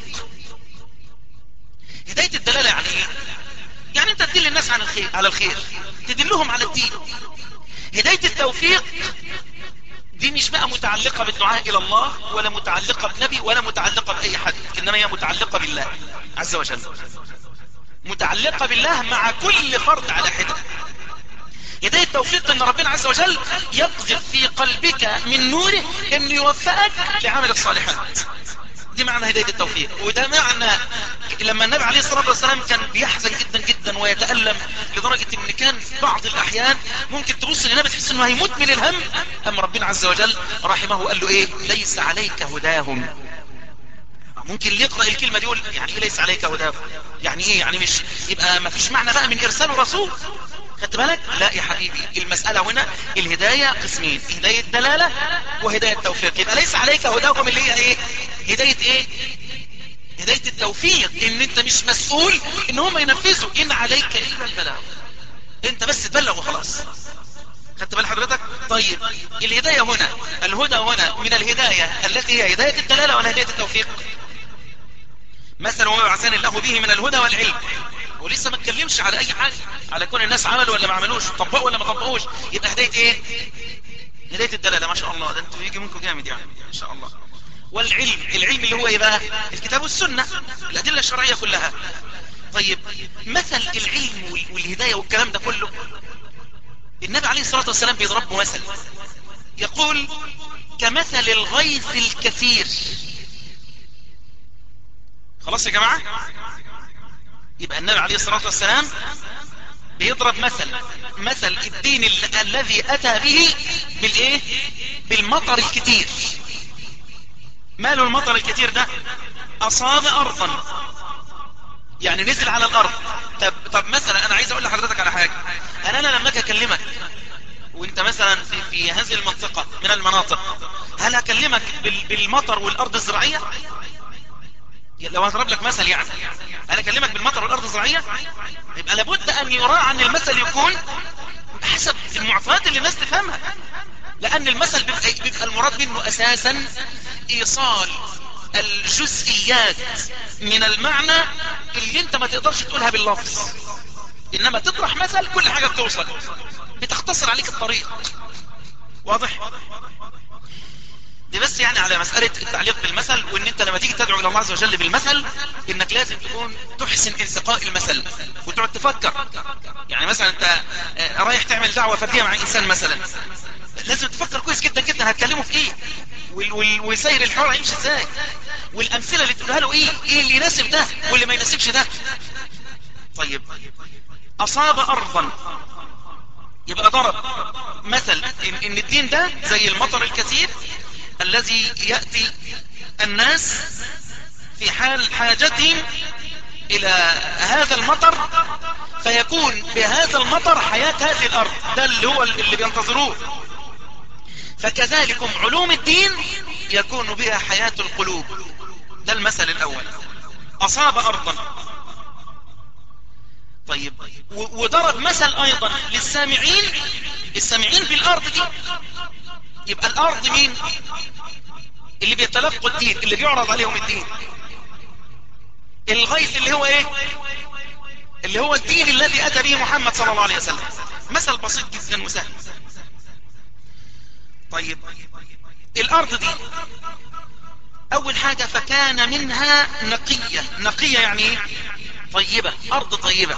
هداية الدلالة يعني ايه يعني انت تدل الناس عن الخير على الخير تدلهم على الدين هداية التوفيق دي مش بقى متعلقة بالدعاء الى الله ولا متعلقة بنبي ولا متعلقة باي حد انما هي متعلقة بالله عز وجل متعلقة بالله مع كل فرد على حدة هداية التوفيق ان ربنا عز وجل يقذف في قلبك من نوره انه يوفقك لعمل الصالحات دي معنى هداية التوفيق وده معنى لما النبي عليه الصلاة والسلام كان بيحزن جدا جدا ويتألم لدرجة ان كان في بعض الاحيان ممكن تبص للنبي تحس انه هيموت من الهم اما ربنا عز وجل رحمه قال له ايه ليس عليك هداهم ممكن اللي يقرأ الكلمة دي يقول يعني ايه ليس عليك هداهم يعني ايه يعني مش يبقى ما فيش معنى بقى من ارسال رسول خدت بالك لا يا حبيبي المسألة هنا الهداية قسمين هداية دلالة وهداية توفيق يبقى ليس عليك هداكم اللي هي ايه هداية ايه هداية التوفيق ان انت مش مسؤول ان هم ينفذوا ان عليك الا البلاغ انت بس تبلغ وخلاص خدت بال حضرتك طيب الهداية هنا الهدى هنا من الهداية التي هي هداية الدلالة ولا هداية التوفيق مثلا وما بعثني الله به من الهدى والعلم ولسه ما اتكلمش على اي حاجة على كون الناس عملوا ولا ما عملوش طبقوا ولا ما طبقوش يبقى هداية ايه هداية الدلالة ما شاء الله ده انتوا يجي منكم جامد يعني ان شاء الله والعلم العلم اللي هو ايه بقى الكتاب والسنة الادلة الشرعية كلها طيب مثل العلم والهداية والكلام ده كله النبي عليه الصلاة والسلام بيضرب مثل يقول كمثل الغيث الكثير خلاص يا جماعة يبقى النبي عليه الصلاة والسلام بيضرب مثل مثل الدين ال الذي أتى به بالإيه بالمطر الكتير ماله المطر الكتير ده أصاب أرضا يعني نزل على الأرض طب, طب مثلا أنا عايز أقول لحضرتك على حاجة أنا, أنا لما أجي أكلمك وانت مثلا في, في هذه المنطقة من المناطق هل أكلمك بالمطر والأرض الزراعية لو هضرب لك مثل يعني انا اكلمك بالمطر والارض الزراعيه يبقى لابد ان يراعى ان المثل يكون حسب المعطيات اللي الناس تفهمها لان المثل بيبقى, بيبقى المراد منه اساسا ايصال الجزئيات من المعنى اللي انت ما تقدرش تقولها باللفظ انما تطرح مثل كل حاجة بتوصل بتختصر عليك الطريق واضح دي بس يعني على مسألة التعليق بالمثل وان انت لما تيجي تدعو الى الله عز وجل بالمثل انك لازم تكون تحسن انتقاء المثل وتقعد تفكر يعني مثلا انت رايح تعمل دعوة فردية مع انسان مثلا لازم تفكر كويس جدا جدا هتكلمه في ايه وسير الحوار هيمشي ازاي والامثلة اللي تقولها له ايه ايه اللي يناسب ده واللي ما يناسبش ده طيب اصاب ارضا يبقى ضرب مثل إن, ان الدين ده زي المطر الكثير الذي يأتي الناس في حال حاجتهم الى هذا المطر فيكون بهذا المطر حياة هذه الارض ده اللي هو اللي بينتظروه فكذلكم علوم الدين يكون بها حياة القلوب ده المثل الاول اصاب ارضا طيب وضرب مثل ايضا للسامعين السامعين بالارض دي يبقى الارض مين اللي بيتلقوا الدين اللي بيعرض عليهم الدين الغيث اللي هو ايه اللي هو الدين الذي اتى به محمد صلى الله عليه وسلم مثل بسيط جدا وسهل طيب الارض دي اول حاجة فكان منها نقية نقية يعني ايه طيبة ارض طيبة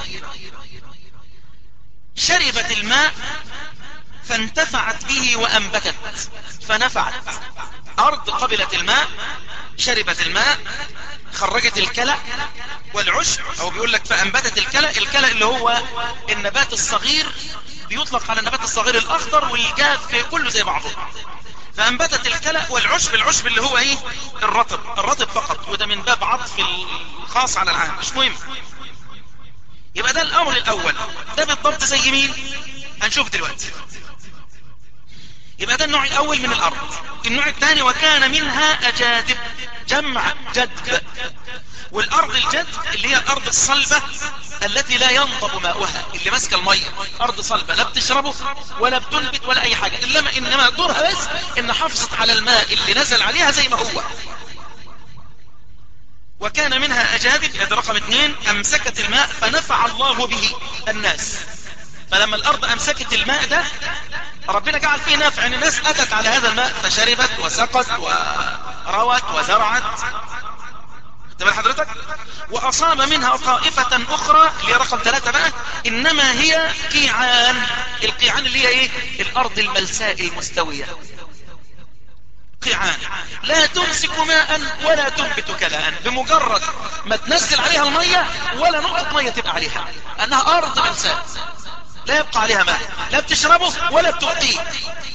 شربت الماء فانتفعت به وانبتت فنفعت ارض قبلت الماء شربت الماء خرجت الكلى والعشب او بيقول لك فانبتت الكلى الكلى اللي هو النبات الصغير بيطلق على النبات الصغير الاخضر والجاف كله زي بعضه فانبتت الكلى والعشب العشب اللي هو ايه الرطب الرطب فقط وده من باب عطف الخاص على العام مش مهم يبقى ده الامر الاول ده بالضبط زي مين هنشوف دلوقتي يبقى ده النوع الاول من الارض النوع الثاني وكان منها اجادب جمع جدب والارض الجد اللي هي الارض الصلبة التي لا ينضب ماؤها اللي ماسكه المية ارض صلبة لا بتشربه ولا بتنبت ولا اي حاجة انما انما دورها بس ان حافظت على الماء اللي نزل عليها زي ما هو وكان منها اجادب هذا رقم اثنين امسكت الماء فنفع الله به الناس فلما الارض امسكت الماء ده ربنا جعل فيه نفع ان الناس اتت على هذا الماء فشربت وسقت وروت وزرعت تبقى حضرتك واصاب منها طائفة اخرى اللي هي رقم ثلاثة بقى انما هي قيعان القيعان اللي هي ايه الارض الملساء المستوية قيعان لا تمسك ماء ولا تنبت كلاء بمجرد ما تنزل عليها المية ولا نقطة مية تبقى عليها انها ارض ملساء لا يبقى عليها ماء لا بتشربه ولا بتبقيه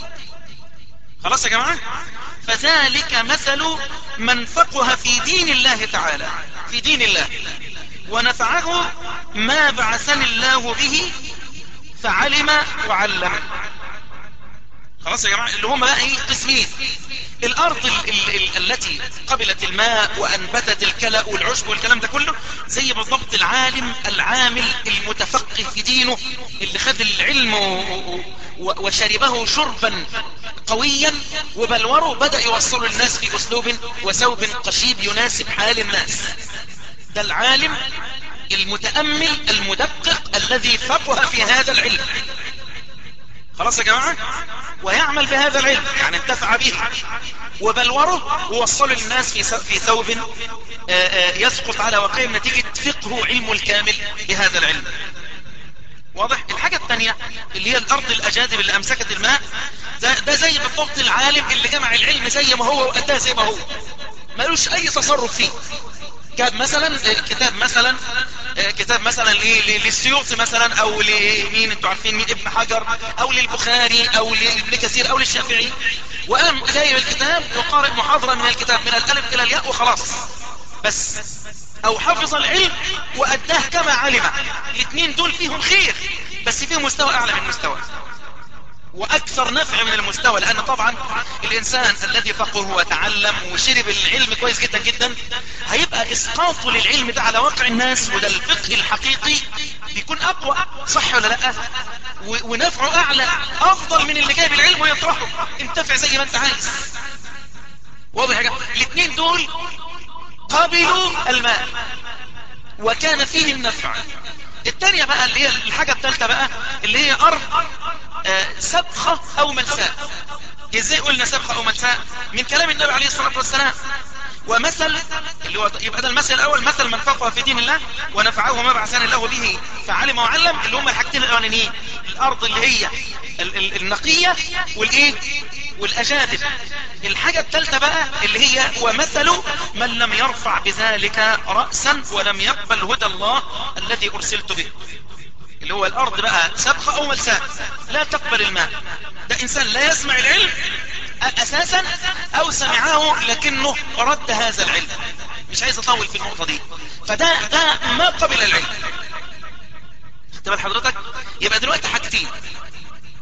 خلاص يا جماعة فذلك مثل من فقه في دين الله تعالى في دين الله ونفعه ما بعثني الله به فعلم وعلم خلاص يا جماعة اللي هم بقى ايه قسمين الارض ال ال ال التي قبلت الماء وانبتت الكلأ والعشب والكلام ده كله زي بالضبط العالم العامل المتفقه في دينه اللي خد العلم وشربه شربا قويا وبلوره بدأ يوصل الناس في اسلوب وثوب قشيب يناسب حال الناس ده العالم المتأمل المدقق الذي فقه في هذا العلم خلاص يا جماعة ويعمل بهذا العلم يعني انتفع به وبلوره ووصل الناس في في ثوب يسقط على وقعه نتيجة فقه علم الكامل بهذا العلم واضح الحاجة الثانية اللي هي الارض الاجادب اللي امسكت الماء ده, ده زي بالضبط العالم اللي جمع العلم زي ما هو واداه زي ما هو ملوش اي تصرف فيه كتاب مثلا كتاب مثلا كتاب مثلا للسيوطي مثلا او لمين انتوا عارفين مين ابن حجر او للبخاري او لابن كثير او للشافعي وقام جايب الكتاب وقارئ محاضرة من الكتاب من الالف الى الياء وخلاص بس او حفظ العلم واداه كما علم الاثنين دول فيهم خير بس فيهم مستوى اعلى من مستوى واكثر نفع من المستوى لان طبعا الانسان الذي فقه وتعلم وشرب العلم كويس جدا جدا هيبقى اسقاطه للعلم ده على واقع الناس وده الفقه الحقيقي بيكون اقوى صح ولا لا ونفعه اعلى افضل من اللي جايب العلم ويطرحه انتفع زي ما انت عايز واضح يا جماعه الاثنين دول قبلوا الماء وكان فيه النفع الثانية بقى اللي هي الحاجة الثالثة بقى اللي هي ارض آه سبخة او ملساء ازاي قلنا سبخة او ملساء من كلام النبي عليه الصلاة والسلام ومثل اللي هو يبقى ده المثل الاول مثل من فقه في دين الله ونفعه ما بعثنا الله به فعلم وعلم اللي هم الحاجتين الاولانيين الارض اللي هي ال ال النقية والايه والاجادب الحاجة الثالثة بقى اللي هي ومثل من لم يرفع بذلك رأسا ولم يقبل هدى الله الذي ارسلت به اللي هو الارض بقى سبخة او ملساء لا تقبل الماء ده انسان لا يسمع العلم اساسا او سمعه لكنه رد هذا العلم مش عايز اطول في النقطة دي فده ده ما قبل العلم تبقى حضرتك يبقى دلوقتي حاجتين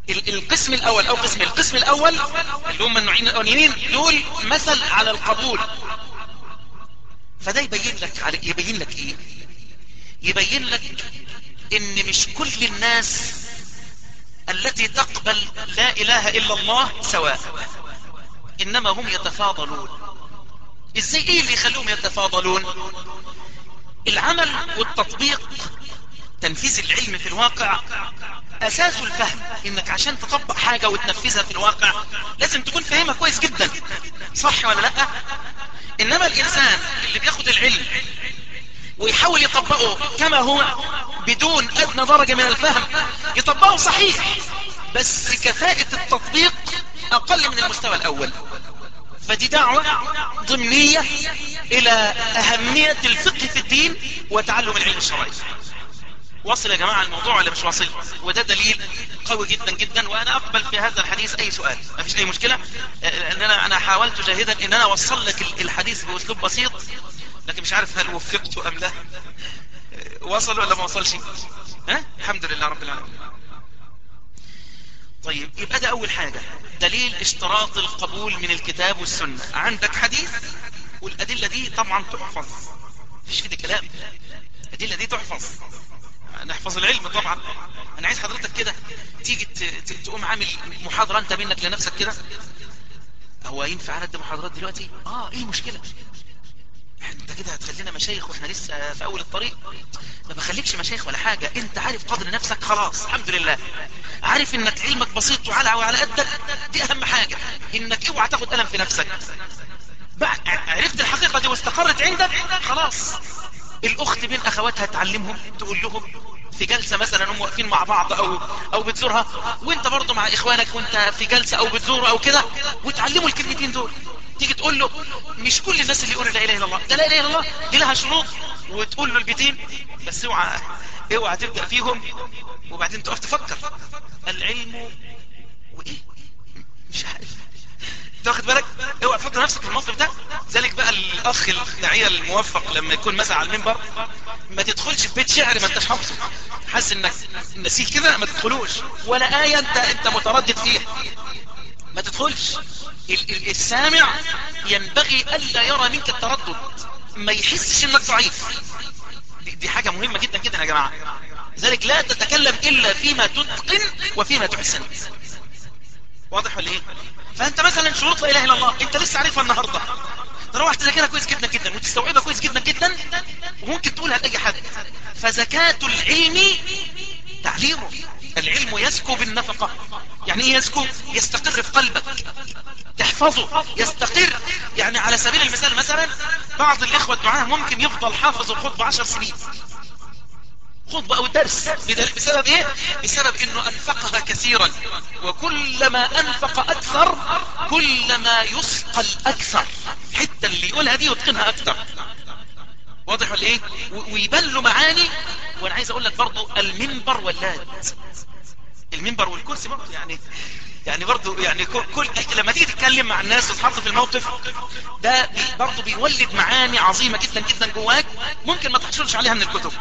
ال- القسم الاول او قسم القسم الاول اللي هم النوعين الاولانيين دول مثل على القبول فده يبين لك على يبين لك ايه يبين لك ان مش كل الناس التي تقبل لا اله الا الله سواء انما هم يتفاضلون ازاي ايه اللي يخلوهم يتفاضلون العمل والتطبيق تنفيذ العلم في الواقع اساس الفهم انك عشان تطبق حاجة وتنفذها في الواقع لازم تكون فاهمها كويس جدا صح ولا لا انما الانسان اللي بياخد العلم ويحاول يطبقه كما هو بدون ادنى درجة من الفهم يطبقه صحيح بس كفاءة التطبيق اقل من المستوى الاول فدي دعوة ضمنية الى اهمية الفقه في الدين وتعلم العلم الشرعي واصل يا جماعة الموضوع ولا مش واصل وده دليل قوي جدا جدا وانا اقبل في هذا الحديث اي سؤال ما فيش اي مشكلة ان انا انا حاولت جاهدا ان انا اوصل لك الحديث باسلوب بسيط لكن مش عارف هل وفقت ام لا وصل ولا ما وصلش ها الحمد لله رب العالمين طيب يبقى ده اول حاجة دليل اشتراط القبول من الكتاب والسنة عندك حديث والادلة دي طبعا تحفظ مفيش كده كلام الادلة دي تحفظ نحفظ العلم طبعا انا عايز حضرتك كده تيجي تقوم عامل محاضرة انت منك لنفسك كده هو ينفع ندي محاضرات دلوقتي اه ايه المشكلة انت كده هتخلينا مشايخ واحنا لسه في اول الطريق ما بخليكش مشايخ ولا حاجة انت عارف قدر نفسك خلاص الحمد لله عارف انك علمك بسيط وعلى وعلى قدك دي اهم حاجة انك اوعى تاخد قلم في نفسك بعد عرفت الحقيقة دي واستقرت عندك خلاص الاخت بين اخواتها تعلمهم تقول لهم في جلسة مثلا هم واقفين مع بعض او او بتزورها وانت برضه مع اخوانك وانت في جلسة او بتزور او كده وتعلموا الكلمتين دول تيجي تقول له مش كل الناس اللي يقولوا لا اله الا الله ده لا اله الا الله دي لها شروط وتقول له البيتين بس اوعى اوعى تبدا فيهم وبعدين تقف تفكر العلم وايه مش عارف تاخد بالك اوعى تحط نفسك في الموقف ده ذلك بقى الاخ الداعيه الموفق لما يكون مثلا على المنبر ما تدخلش في بيت شعر ما انتش حافظه حاسس انك نسيه كده ما تدخلوش ولا ايه انت انت متردد فيها ما تدخلش السامع ينبغي الا يرى منك التردد ما يحسش انك ضعيف دي, دي حاجة مهمة جدا جدا يا جماعة ذلك لا تتكلم الا فيما تتقن وفيما تحسن واضح ولا ايه فانت مثلا شروط لا اله الا الله انت لسه عارفها النهاردة تروح تذاكرها كويس جدا جدا وتستوعبها كويس جدا جدا وممكن تقولها لأي حد فزكاة العلم تعليمه العلم يسكو بالنفقة يعني ايه يسكو يستقر في قلبك تحفظه يستقر يعني على سبيل المثال مثلا بعض الاخوة الدعاء ممكن يفضل حافظ الخطبة عشر سنين خطبة او درس بسبب ايه بسبب انه انفقها كثيرا وكلما انفق اكثر كلما يثقل اكثر حتى اللي يقولها دي يتقنها اكثر واضح ولا ايه ويبان له معاني وانا عايز اقول لك برضو المنبر واللاد المنبر والكرسي برضو يعني يعني برضو يعني كل لما تيجي تتكلم مع الناس وتحط في الموقف ده بي برضو بيولد معاني عظيمة جدا جدا جواك ممكن ما تحصلش عليها من الكتب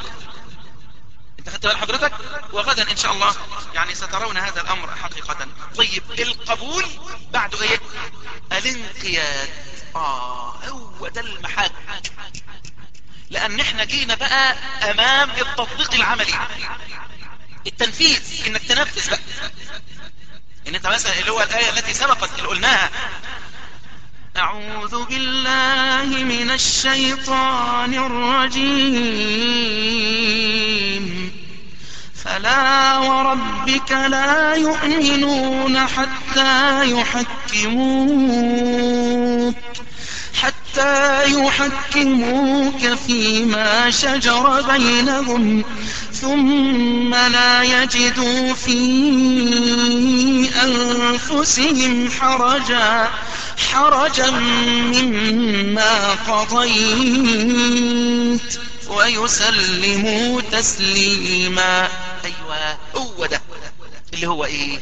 انت خدت بال حضرتك وغدا ان شاء الله يعني سترون هذا الامر حقيقة طيب القبول بعده ايه الانقياد اه هو ده المحك لان احنا جينا بقى امام التطبيق العملي التنفيذ انك تنفذ بقى ان انت مثلا اللي هو الايه التي سبقت اللي قلناها أعوذ بالله من الشيطان الرجيم فلا وربك لا يؤمنون حتى يحكموك حتى يحكموك فيما شجر بينهم ثم لا يجدوا في أنفسهم حرجا حرجا مما قضيت ويسلموا تسليما أيوة هو ده اللي هو ايه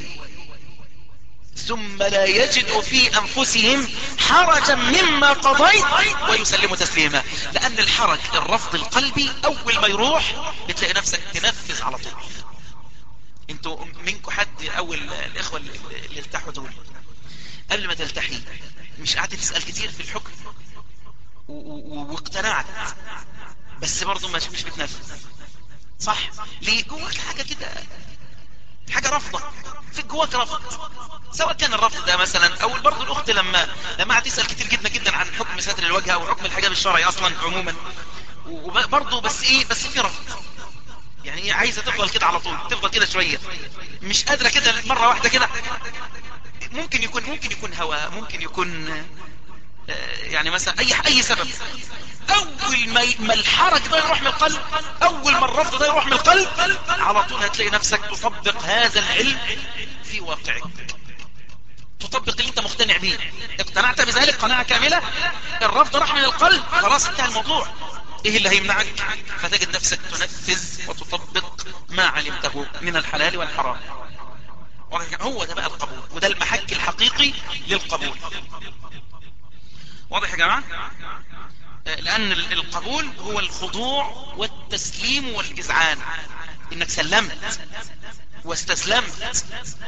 ثم لا يجد في أنفسهم حرجا مما قضيت ويسلموا تسليما لأن الحرج الرفض القلبي أول ما يروح بتلاقي نفسك تنفذ على طول انتوا منكم حد او ال- الاخوة اللي اللي التحوا دول قبل ما تلتحي مش قعدت تسأل كتير في الحكم و- و- واقتنعت بس برضه مش مش بتنفذ صح ليه جواك حاجة كده حاجة رفضة في جواك رفض سواء كان الرفض ده مثلا او برضه الاخت لما لما قعدت تسأل كتير جدا جدا عن حكم ستر الوجه او حكم الحجاب الشرعي اصلا عموما وبرضه بس ايه بس في رفض يعني ايه عايزة تفضل كده على طول تفضل كده شوية مش قادرة كده مرة واحدة كده ممكن يكون ممكن يكون هواء ممكن يكون آه، يعني مثلا اي اي سبب اول ما ي- ما الحرج ده يروح من القلب اول ما الرفض ده يروح من القلب على طول هتلاقي نفسك تطبق هذا العلم في واقعك تطبق اللي انت مقتنع به اقتنعت بذلك قناعة كاملة الرفض راح من القلب خلاص انتهى الموضوع ايه اللي هيمنعك فتجد نفسك تنفذ وتطبق ما علمته من الحلال والحرام واضح؟ هو ده بقى القبول وده المحك الحقيقي للقبول واضح يا جماعة آه، لأن ال- القبول هو الخضوع والتسليم والإذعان إنك سلمت واستسلمت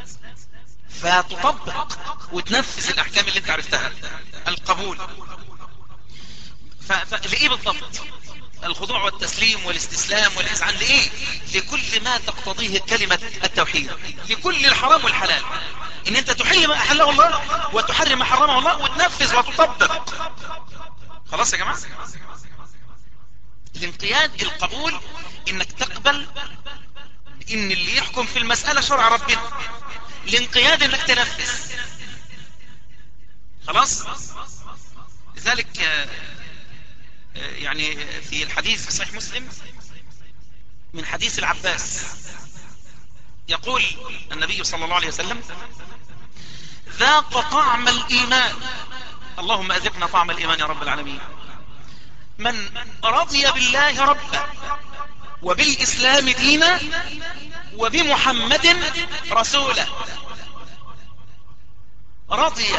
فتطبق وتنفذ الأحكام اللي انت عرفتها القبول ف... ف... لإيه بالضبط الخضوع والتسليم والاستسلام والإذعان لإيه لكل ما تقتضيه كلمة التوحيد لكل الحرام والحلال إن أنت تحل ما أحله الله وتحرم ما حرمه الله وتنفذ وتطبق خلاص يا جماعة الانقياد القبول إنك تقبل إن اللي يحكم في المسألة شرع ربنا الانقياد إنك تنفذ خلاص لذلك آه، آه، يعني في الحديث في صحيح مسلم من حديث العباس يقول النبي صلى الله عليه وسلم ذاق طعم الإيمان اللهم أذقنا طعم الإيمان يا رب العالمين من رضي بالله ربا وبالإسلام دينا وبمحمد رسولا رضي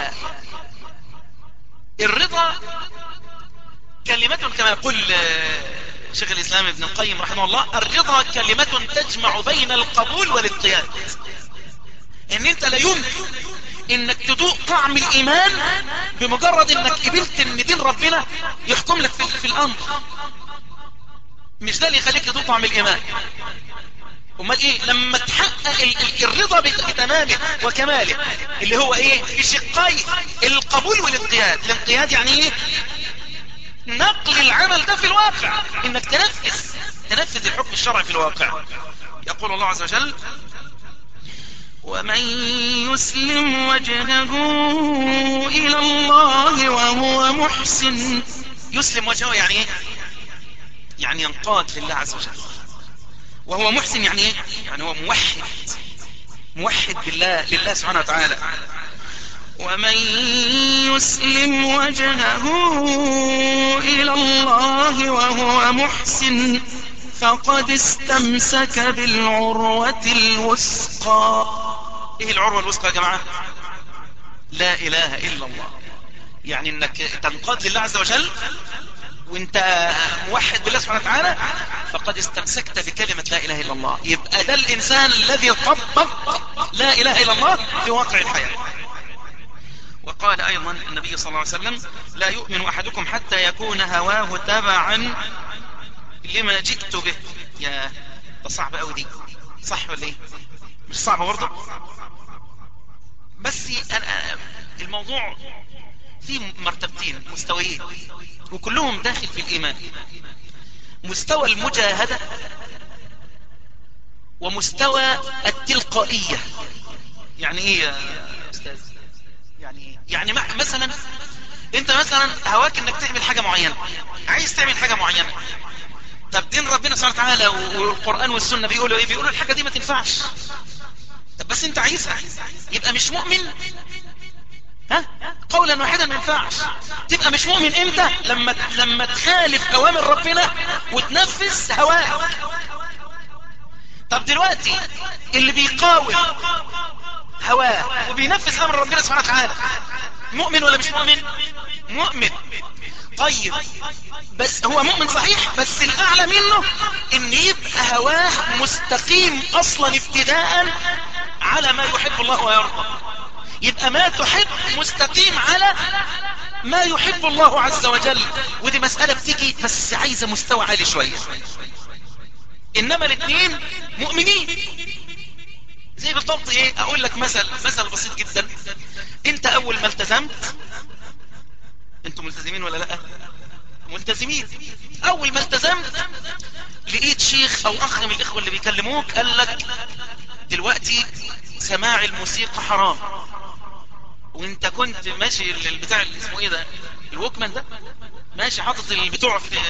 الرضا كلمة كما يقول آه، شيخ الإسلام ابن القيم رحمه الله الرضا كلمة تجمع بين القبول والانقياد ان انت لا يمكن انك تدوق طعم الايمان بمجرد انك قبلت ان دين ربنا يحكم لك في, في الامر مش ده اللي يخليك تدوق طعم الايمان امال ايه لما تحقق ال- ال- الرضا بت- بتمامه وكماله اللي هو ايه بشقي القبول والانقياد الانقياد يعني ايه نقل العمل ده في الواقع انك تنفذ تنفذ الحكم الشرعي في الواقع يقول الله عز وجل ومن يسلم وجهه إلى الله وهو محسن يسلم وجهه يعني ايه يعني ينقاد لله عز وجل وهو محسن يعني ايه يعني هو موحد موحد بالله لله سبحانه وتعالى ومن يسلم وجهه إلى الله وهو محسن فقد استمسك بالعروة الوثقى ايه العروة الوثقى يا جماعة لا اله الا الله يعني انك تنقاد لله عز وجل وانت موحد بالله سبحانه وتعالى فقد استمسكت بكلمة لا اله الا الله يبقى ده الانسان الذي طبق لا اله الا الله في واقع الحياة وقال ايضا النبي صلى الله عليه وسلم لا يؤمن احدكم حتى يكون هواه تبعا لما جئت به يا ده صعب قوي دي صح ولا ايه مش صعبة برضه بس أنا الموضوع في مرتبتين مستويين وكلهم داخل في الإيمان مستوى المجاهدة ومستوى التلقائية يعني ايه يا استاذ يعني ايه يعني مع- مثلا انت مثلا هواك انك تعمل حاجة معينة عايز تعمل حاجة معينة طب دين ربنا سبحانه وتعالى والقرآن والسنة بيقولوا ايه بيقولوا الحاجة دي ما تنفعش طب بس انت عايزها يبقى مش مؤمن ها قولا واحدا ما ينفعش تبقى مش مؤمن امتى لما لما تخالف اوامر ربنا وتنفذ هواك طب دلوقتي اللي بيقاوم هواه وبينفذ امر ربنا سبحانه وتعالى مؤمن ولا مش مؤمن مؤمن طيب بس هو مؤمن صحيح بس الاعلى منه ان يبقى هواه مستقيم اصلا ابتداء على ما يحب الله ويرضى يبقى ما تحب مستقيم على ما يحب الله عز وجل ودي مسألة بتيجي بس عايزة مستوى عالي شوية انما الاثنين مؤمنين زي بالضبط ايه اقول لك مثل مثل بسيط جدا انت اول ما التزمت انتوا ملتزمين ولا لا ملتزمين اول ما التزمت لقيت شيخ او اخ من الاخوة اللي بيكلموك قال لك دلوقتي سماع الموسيقى حرام وانت كنت ماشي البتاع اللي اسمه ايه ده الوكمان ده ماشي حاطط البتوع في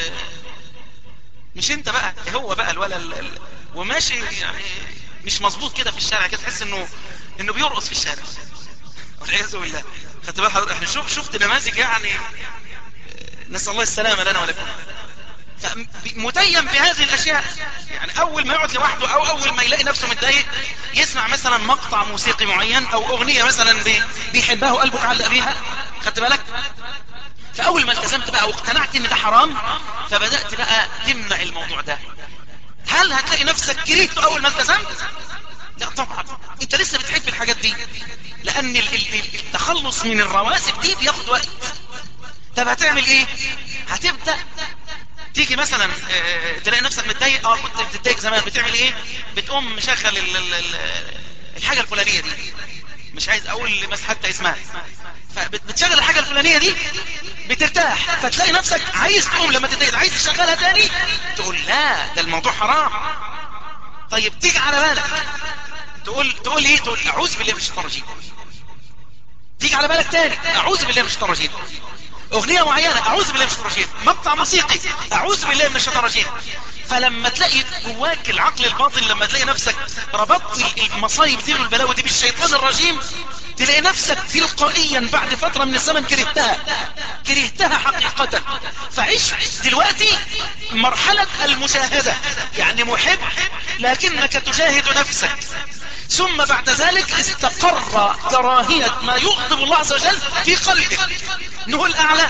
مش انت بقى هو بقى الولا ال... ال... وماشي يعني مش مظبوط كده في الشارع كده تحس انه انه بيرقص في الشارع والعياذ بالله خدت بال حضرتك احنا شوف شفت نماذج يعني نسال الله السلامه لنا ولكم متيم بهذه الاشياء يعني اول ما يقعد لوحده او اول ما يلاقي نفسه متضايق يسمع مثلا مقطع موسيقي معين او اغنية مثلا بيحبها وقلبه علق بيها خدت بالك فاول ما التزمت بقى واقتنعت ان ده حرام فبدأت بقى تمنع الموضوع ده هل هتلاقي نفسك كرهته اول ما التزمت لا طبعا انت لسه بتحب الحاجات دي لان التخلص من الرواسب دي بياخد وقت طب هتعمل ايه هتبدأ تيجي مثلا اه تلاقي نفسك متضايق اه كنت بتتضايق زمان بتعمل ايه بتقوم مشغل ال ال ال الحاجة الفلانية دي مش عايز اقول بس حتى اسمها فبتشغل الحاجة الفلانية دي بترتاح فتلاقي نفسك عايز تقوم لما تتضايق عايز تشغلها تاني تقول لا ده الموضوع حرام طيب تيجي على بالك تقول تقول ايه تقول اعوذ بالله من الشيطان الرجيم تيجي على بالك تاني اعوذ بالله من الشيطان الرجيم اغنية معينة اعوذ بالله من الشيطان الرجيم مقطع موسيقي اعوذ بالله من الشيطان الرجيم فلما تلاقي جواك العقل الباطن لما تلاقي نفسك ربطت المصايب دي والبلاوي دي بالشيطان الرجيم تلاقي نفسك تلقائيا بعد فترة من الزمن كرهتها كرهتها حقيقة فعيش دلوقتي مرحلة المشاهدة يعني محب لكنك تشاهد نفسك ثم بعد ذلك استقر كراهية ما يغضب الله عز وجل في قلبك انه الاعلى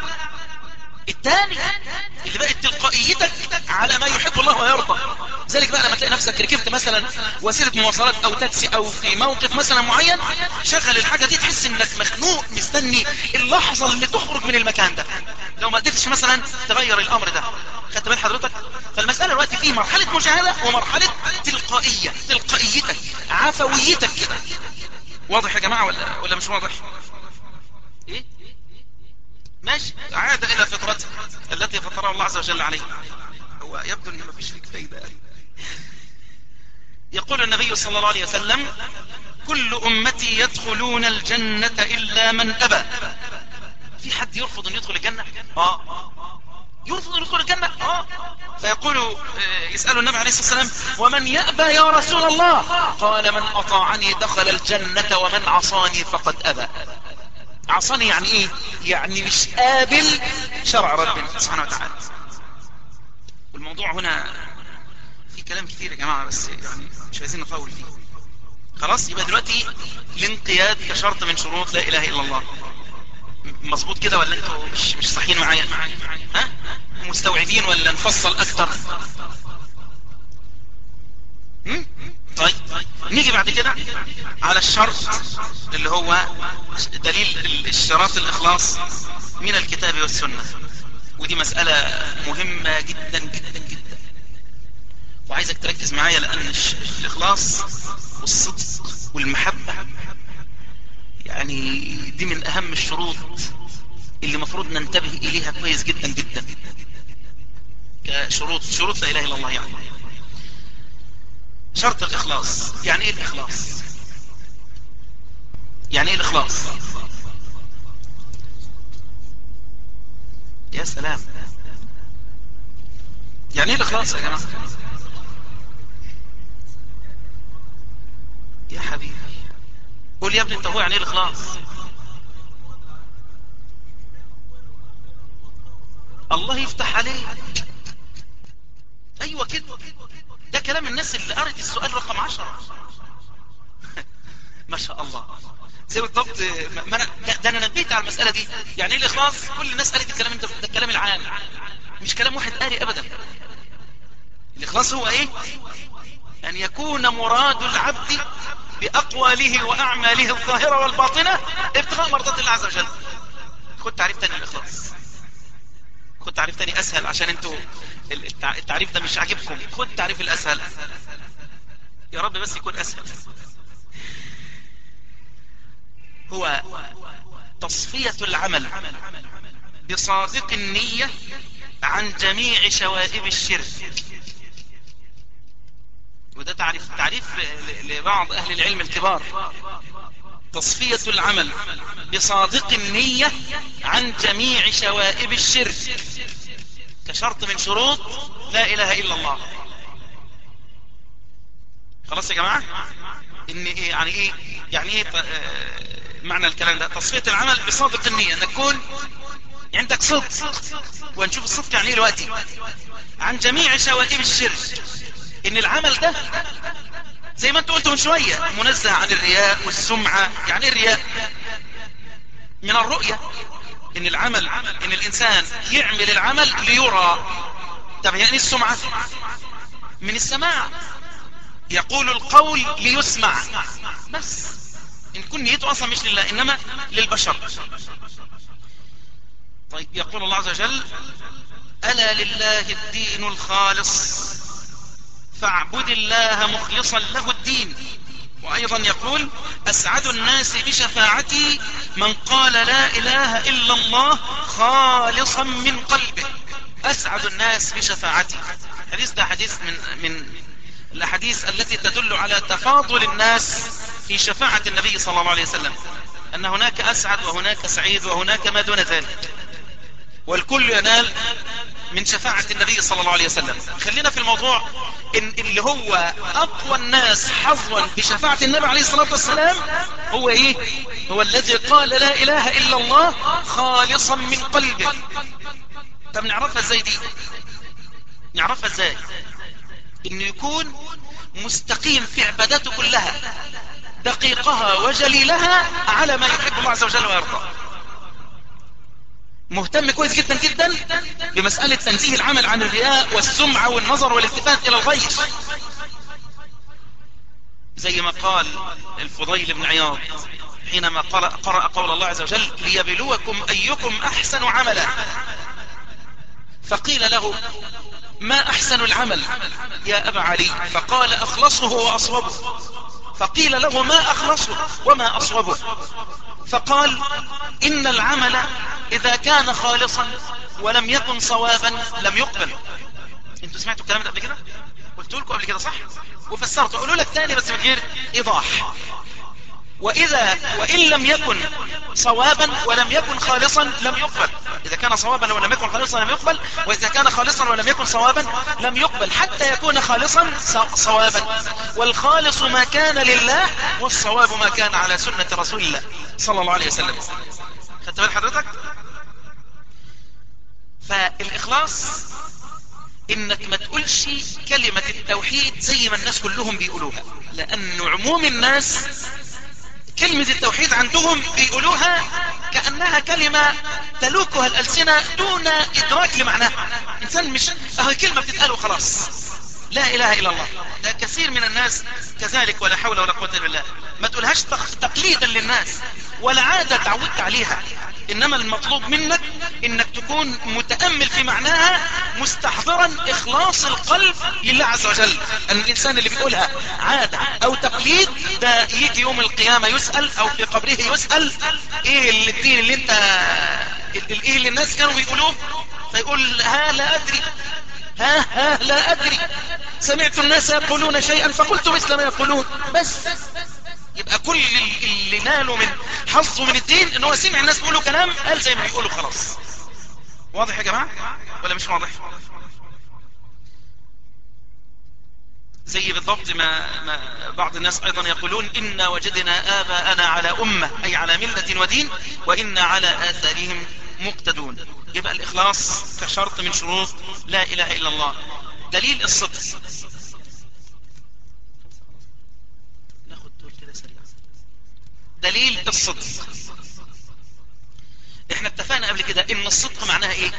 الثاني اللي بقت تلقائيتك على ما يحب الله ويرضى ذلك بقى لما تلاقي نفسك ركبت مثلا وسيلة مواصلات او تاكسي او في موقف مثلا معين شغل الحاجة دي تحس انك مخنوق مستني اللحظة اللي تخرج من المكان ده لو ما قدرتش مثلا تغير الامر ده خدت بال حضرتك فالمسألة دلوقتي في مرحلة مشاهدة ومرحلة تلقائية تلقائيتك عفويتك كده واضح يا جماعة ولا, ولا مش واضح ايه ماشي عاد الى فطرته التي فطرها الله عز وجل عليه هو يبدو ان مفيش فيك فايدة يقول النبي صلى الله عليه وسلم كل امتي يدخلون الجنة الا من ابى في حد يرفض ان يدخل الجنة اه يرفض ان يدخل الجنة اه فيقول يسأل النبي عليه الصلاة والسلام ومن يأبى يا رسول الله قال من اطاعني دخل الجنة ومن عصاني فقد ابى عصاني يعني ايه يعني مش قابل شرع ربنا سبحانه وتعالى والموضوع هنا في كلام كثير يا جماعة بس يعني مش عايزين نطول فيه خلاص يبقى دلوقتي الانقياد كشرط من شروط لا اله الا الله مظبوط كده ولا انتوا مش مش صحيين معايا ها مستوعبين ولا نفصل اكتر طيب نيجي بعد كده على الشرط اللي هو دليل الاشتراط الاخلاص من الكتاب والسنة ودي مسألة مهمة جدا جدا جدا وعايزك تركز معايا لان الاخلاص والصدق والمحبة يعني دي من اهم الشروط اللي مفروض ننتبه اليها كويس جدا جدا كشروط شروط لا اله الا الله يعني شرط الاخلاص يعني ايه الاخلاص يعني ايه الاخلاص يا سلام يعني ايه الاخلاص يا جماعة يا حبيبي قول يا ابني انت هو يعني ايه الاخلاص الله يفتح عليك ايوه كده ده كلام الناس اللي قرت السؤال رقم عشرة ما شاء الله زي بالضبط ما أنا ده أنا نبيت على المسألة دي يعني إيه الإخلاص كل الناس قالت الكلام ده ده الكلام العام مش كلام واحد قاري أبدا الإخلاص هو إيه أن يكون مراد العبد بأقواله وأعماله الظاهرة والباطنة ابتغاء مرضات الله عز وجل خد تعريف تاني الإخلاص خد تعريف تاني أسهل عشان انتوا التعريف ده مش عاجبكم خد تعريف الأسهل يا رب بس يكون أسهل هو تصفية العمل بصادق النية عن جميع شوائب الشرك وده تعريف تعريف لبعض أهل العلم الكبار تصفية العمل بصادق النية عن جميع شوائب الشرك كشرط من شروط لا إله إلا الله خلاص يا جماعة إن إيه يعني إيه يعني إيه معنى الكلام ده تصفية العمل بصادق النية أن تكون عندك صدق ونشوف الصدق يعني إيه دلوقتي عن جميع شوائب الشرك ان العمل ده زي ما انت قلت من شوية منزه عن الرياء والسمعة يعني ايه الرياء من الرؤية ان العمل ان الانسان يعمل العمل ليرى طب يعني السمعة من السماع يقول القول ليسمع بس ان كن نيته اصلا مش لله انما للبشر طيب يقول الله عز وجل ألا لله الدين الخالص فاعبد الله مخلصا له الدين وأيضا يقول أسعد الناس بشفاعتي من قال لا إله إلا الله خالصا من قلبه أسعد الناس بشفاعتي حديث ده حديث من, من الأحاديث التي تدل على تفاضل الناس في شفاعة النبي صلى الله عليه وسلم أن هناك أسعد وهناك سعيد وهناك ما دون ذلك والكل ينال من شفاعة النبي صلى الله عليه وسلم خلينا في الموضوع إن اللي هو أقوى الناس حظوا بشفاعة النبي عليه الصلاة والسلام هو إيه هو الذي قال لا إله إلا الله خالصا من قلبه طب نعرفها ازاي دي نعرفها ازاي انه يكون مستقيم في عباداته كلها دقيقها وجليلها على ما يحب الله عز وجل ويرضى مهتم كويس جدا جدا بمسألة تنزيه العمل عن الرياء والسمعة والنظر والالتفات إلى الغير زي ما قال الفضيل بن عياض حينما قرأ قول الله عز وجل ليبلوكم أيكم أحسن عملا فقيل له ما أحسن العمل يا أبا علي فقال أخلصه وأصوبه فقيل له ما أخلصه وما أصوبه فقال إن العمل إذا كان خالصا ولم يكن صوابا لم يقبل انتوا سمعتوا الكلام ده قبل كده قلت لكم قبل كده صح وفسرت اقول لك تاني بس من غير ايضاح واذا وان لم يكن صوابا ولم يكن خالصا لم يقبل اذا كان صوابا ولم يكن خالصا لم يقبل واذا كان خالصا ولم يكن صوابا لم يقبل حتى يكون خالصا صوابا والخالص ما كان لله والصواب ما كان على سنة رسول الله صلى الله عليه وسلم خدت بال حضرتك فالاخلاص انك ما تقولش كلمة التوحيد زي ما الناس كلهم بيقولوها لان عموم الناس كلمة التوحيد عندهم بيقولوها كأنها كلمة تلوكها الألسنة دون إدراك لمعناها إنسان مش أهو كلمة بتتقال وخلاص لا إله إلا الله ده كثير من الناس كذلك ولا حول ولا قوة إلا بالله ما تقولهاش تقليدا للناس ولا عادة تعودت عليها إنما المطلوب منك إنك تكون متأمل في معناها مستحضرا إخلاص القلب لله عز وجل أن الإنسان اللي بيقولها عادة أو تقليد ده يجي يوم القيامة يسأل أو في قبره يسأل إيه الدين اللي أنت إيه اللي الناس كانوا بيقولوه فيقول ها لا أدري ها ها لا أدري سمعت الناس يقولون شيئا فقلت مثل ما يقولون بس يبقى كل اللي ناله من حظه من الدين ان هو سمع الناس بيقولوا كلام قال زي ما بيقولوا خلاص واضح يا جماعة ولا مش واضح زي بالضبط ما, ما بعض الناس ايضا يقولون انا وجدنا اباءنا على امة اي على ملة ودين وانا على اثارهم مقتدون يبقى الاخلاص كشرط من شروط لا اله الا الله دليل الصدق دليل الصدق احنا اتفقنا قبل كده ان الصدق معناها ايه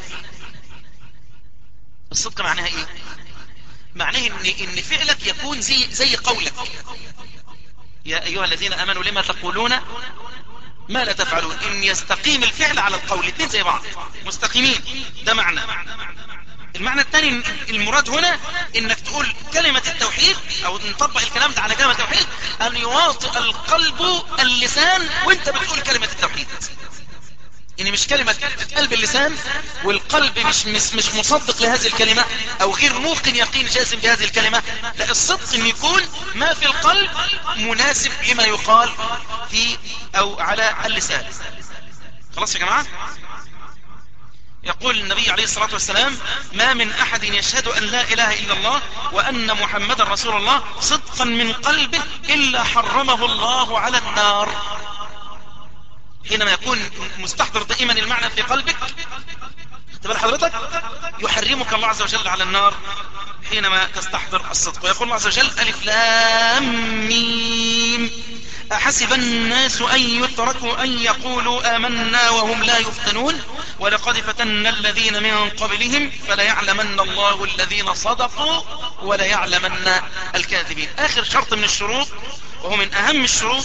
الصدق معناها ايه معناه ان ان فعلك يكون زي زي قولك يا ايها الذين امنوا لما تقولون ما لا تفعلون ان يستقيم الفعل على القول الاثنين زي بعض مستقيمين ده معنى المعنى الثاني المراد هنا انك تقول كلمة التوحيد او نطبق الكلام ده على كلمة التوحيد ان يواطئ القلب اللسان وانت بتقول كلمة التوحيد ان مش كلمة تتقال باللسان والقلب مش, مش, مش مصدق لهذه الكلمة او غير موقن يقين جازم بهذه الكلمة لا الصدق ان يكون ما في القلب مناسب لما يقال في او على اللسان خلاص يا جماعة يقول النبي عليه الصلاة والسلام ما من أحد يشهد أن لا إله إلا الله وأن محمد رسول الله صدقا من قلبه إلا حرمه الله على النار حينما يكون مستحضر دائما المعنى في قلبك تبال حضرتك يحرمك الله عز وجل على النار حينما تستحضر الصدق ويقول الله عز وجل ألف لام ميم أحسب الناس أن يتركوا أن يقولوا آمنا وهم لا يفتنون ولقد فتنا الذين من قبلهم فليعلمن الله الذين صدقوا وليعلمن الكاذبين آخر شرط من الشروط وهو من أهم الشروط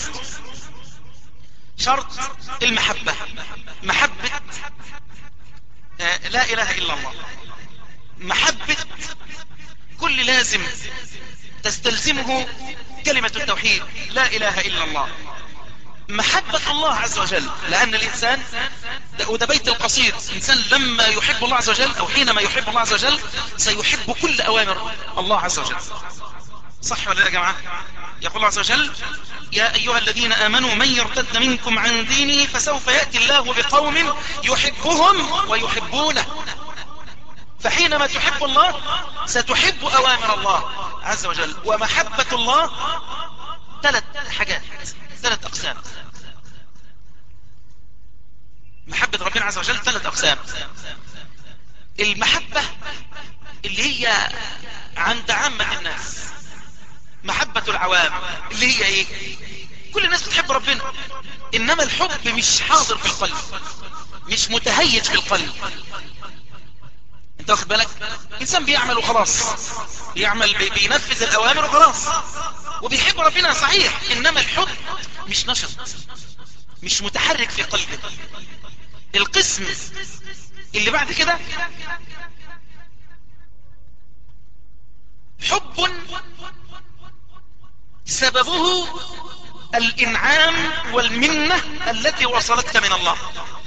شرط المحبة محبة لا إله إلا الله محبة كل لازم تستلزمه كلمة التوحيد لا إله إلا الله محبة الله عز وجل لأن الإنسان وده بيت القصيد الإنسان لما يحب الله عز وجل أو حينما يحب الله عز وجل سيحب كل أوامر الله عز وجل صح ولا يا جماعة يقول الله عز وجل يا أيها الذين آمنوا من يرتد منكم عن دينه فسوف يأتي الله بقوم يحبهم ويحبونه فحينما تحب الله ستحب أوامر الله عز وجل ومحبة الله ثلاث حاجات ثلاث أقسام محبة ربنا عز وجل ثلاث أقسام المحبة اللي هي عند عامة الناس محبة العوام اللي هي ايه كل الناس بتحب ربنا انما الحب مش حاضر في القلب مش متهيج في القلب انت واخد بالك انسان بيعمل وخلاص بيعمل بي بينفذ الاوامر وخلاص وبيحب ربنا صحيح انما الحب مش نشط مش متحرك في قلبه القسم اللي بعد كده حب سببه الانعام والمنة التي وصلتك من الله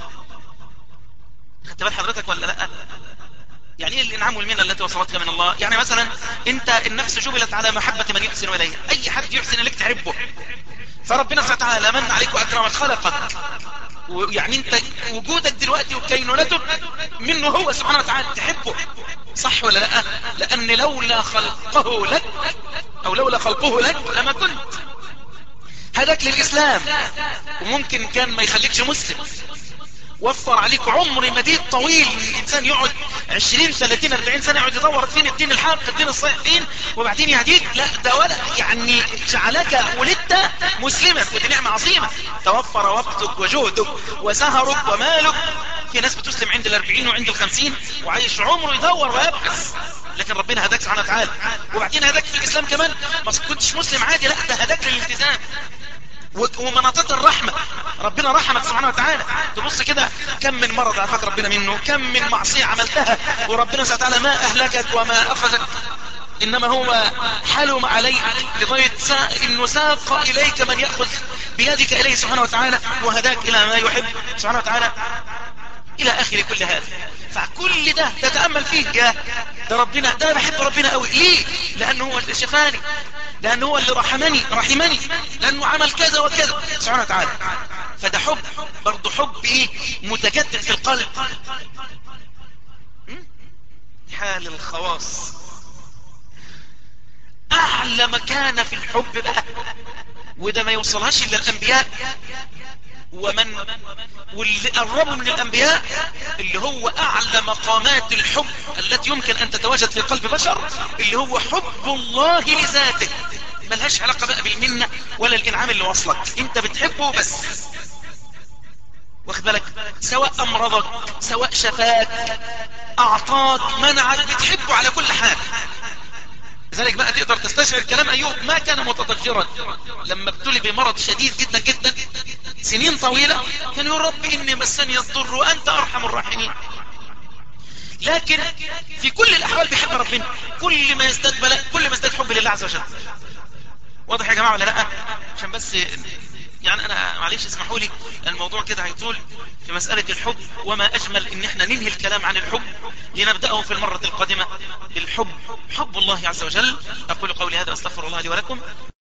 خدت بال حضرتك ولا لا يعني ايه الانعام والمنة التي وصلتك من الله يعني مثلا انت النفس جبلت على محبة من يحسن اليها اي حد يحسن اليك تحبه فربنا سبحانه وتعالى من عليك واكرمك خلقك ويعني انت وجودك دلوقتي وكينونتك منه هو سبحانه وتعالى تحبه صح ولا لا لان لولا خلقه لك او لولا خلقه لك لما كنت هداك للاسلام وممكن كان ما يخليكش مسلم وفر عليك عمر مديد طويل الانسان يقعد 20 30 40 سنه يقعد يدور فين الدين الحق الدين الصحيح فين وبعدين يهديك لا ده ولا يعني جعلك ولدت مسلما ودي نعمه عظيمه توفر وقتك وجهدك وسهرك ومالك في ناس بتسلم عند الاربعين وعند الخمسين وعايش عمره يدور ويبحث لكن ربنا هداك سبحانه وتعالى وبعدين هداك في الاسلام كمان ما كنتش مسلم عادي لا ده هداك للالتزام ومناطق الرحمة ربنا رحمك سبحانه وتعالى تبص كده كم من مرض عفاك ربنا منه كم من معصية عملتها وربنا سبحانه وتعالى ما أهلكك وما أخذك إنما هو حلم عليك لغاية إنه ساق إليك من يأخذ بيدك إليه سبحانه وتعالى وهداك إلى ما يحب سبحانه وتعالى إلى آخر كل هذا فكل ده تتأمل فيه يا ده ربنا ده بحب ربنا قوي ليه لأنه هو اللي شفاني لأنه هو اللي رحمني رحمني لأنه عمل كذا وكذا سبحانه وتعالى فده حب برضه حب ايه متجدد في القلب حال الخواص اعلى مكانة في الحب بقى وده ما يوصلهاش الا الانبياء ومن واللي قربوا من الانبياء اللي هو اعلى مقامات الحب التي يمكن ان تتواجد في قلب بشر اللي هو حب الله لذاته ملهاش علاقة بقى بالمنة ولا الانعام اللي وصلك انت بتحبه بس واخد بالك سواء امرضك سواء شفاك اعطاك منعك بتحبه على كل حال لذلك بقى تقدر تستشعر كلام ايوب ما كان متضجرا لما ابتلي بمرض شديد جدا جدا سنين طويلة كان يقول رب اني مسني الضر وانت ارحم الراحمين لكن في كل الاحوال بيحب ربنا كل ما يزداد بلاء كل ما يزداد حب لله عز وجل واضح يا جماعة ولا لا عشان بس يعني انا معلش اسمحوا لي الموضوع كده هيطول في مسألة الحب وما اجمل ان احنا ننهي الكلام عن الحب لنبدأه في المرة القادمة بالحب حب الله عز وجل اقول قولي هذا استغفر الله لي ولكم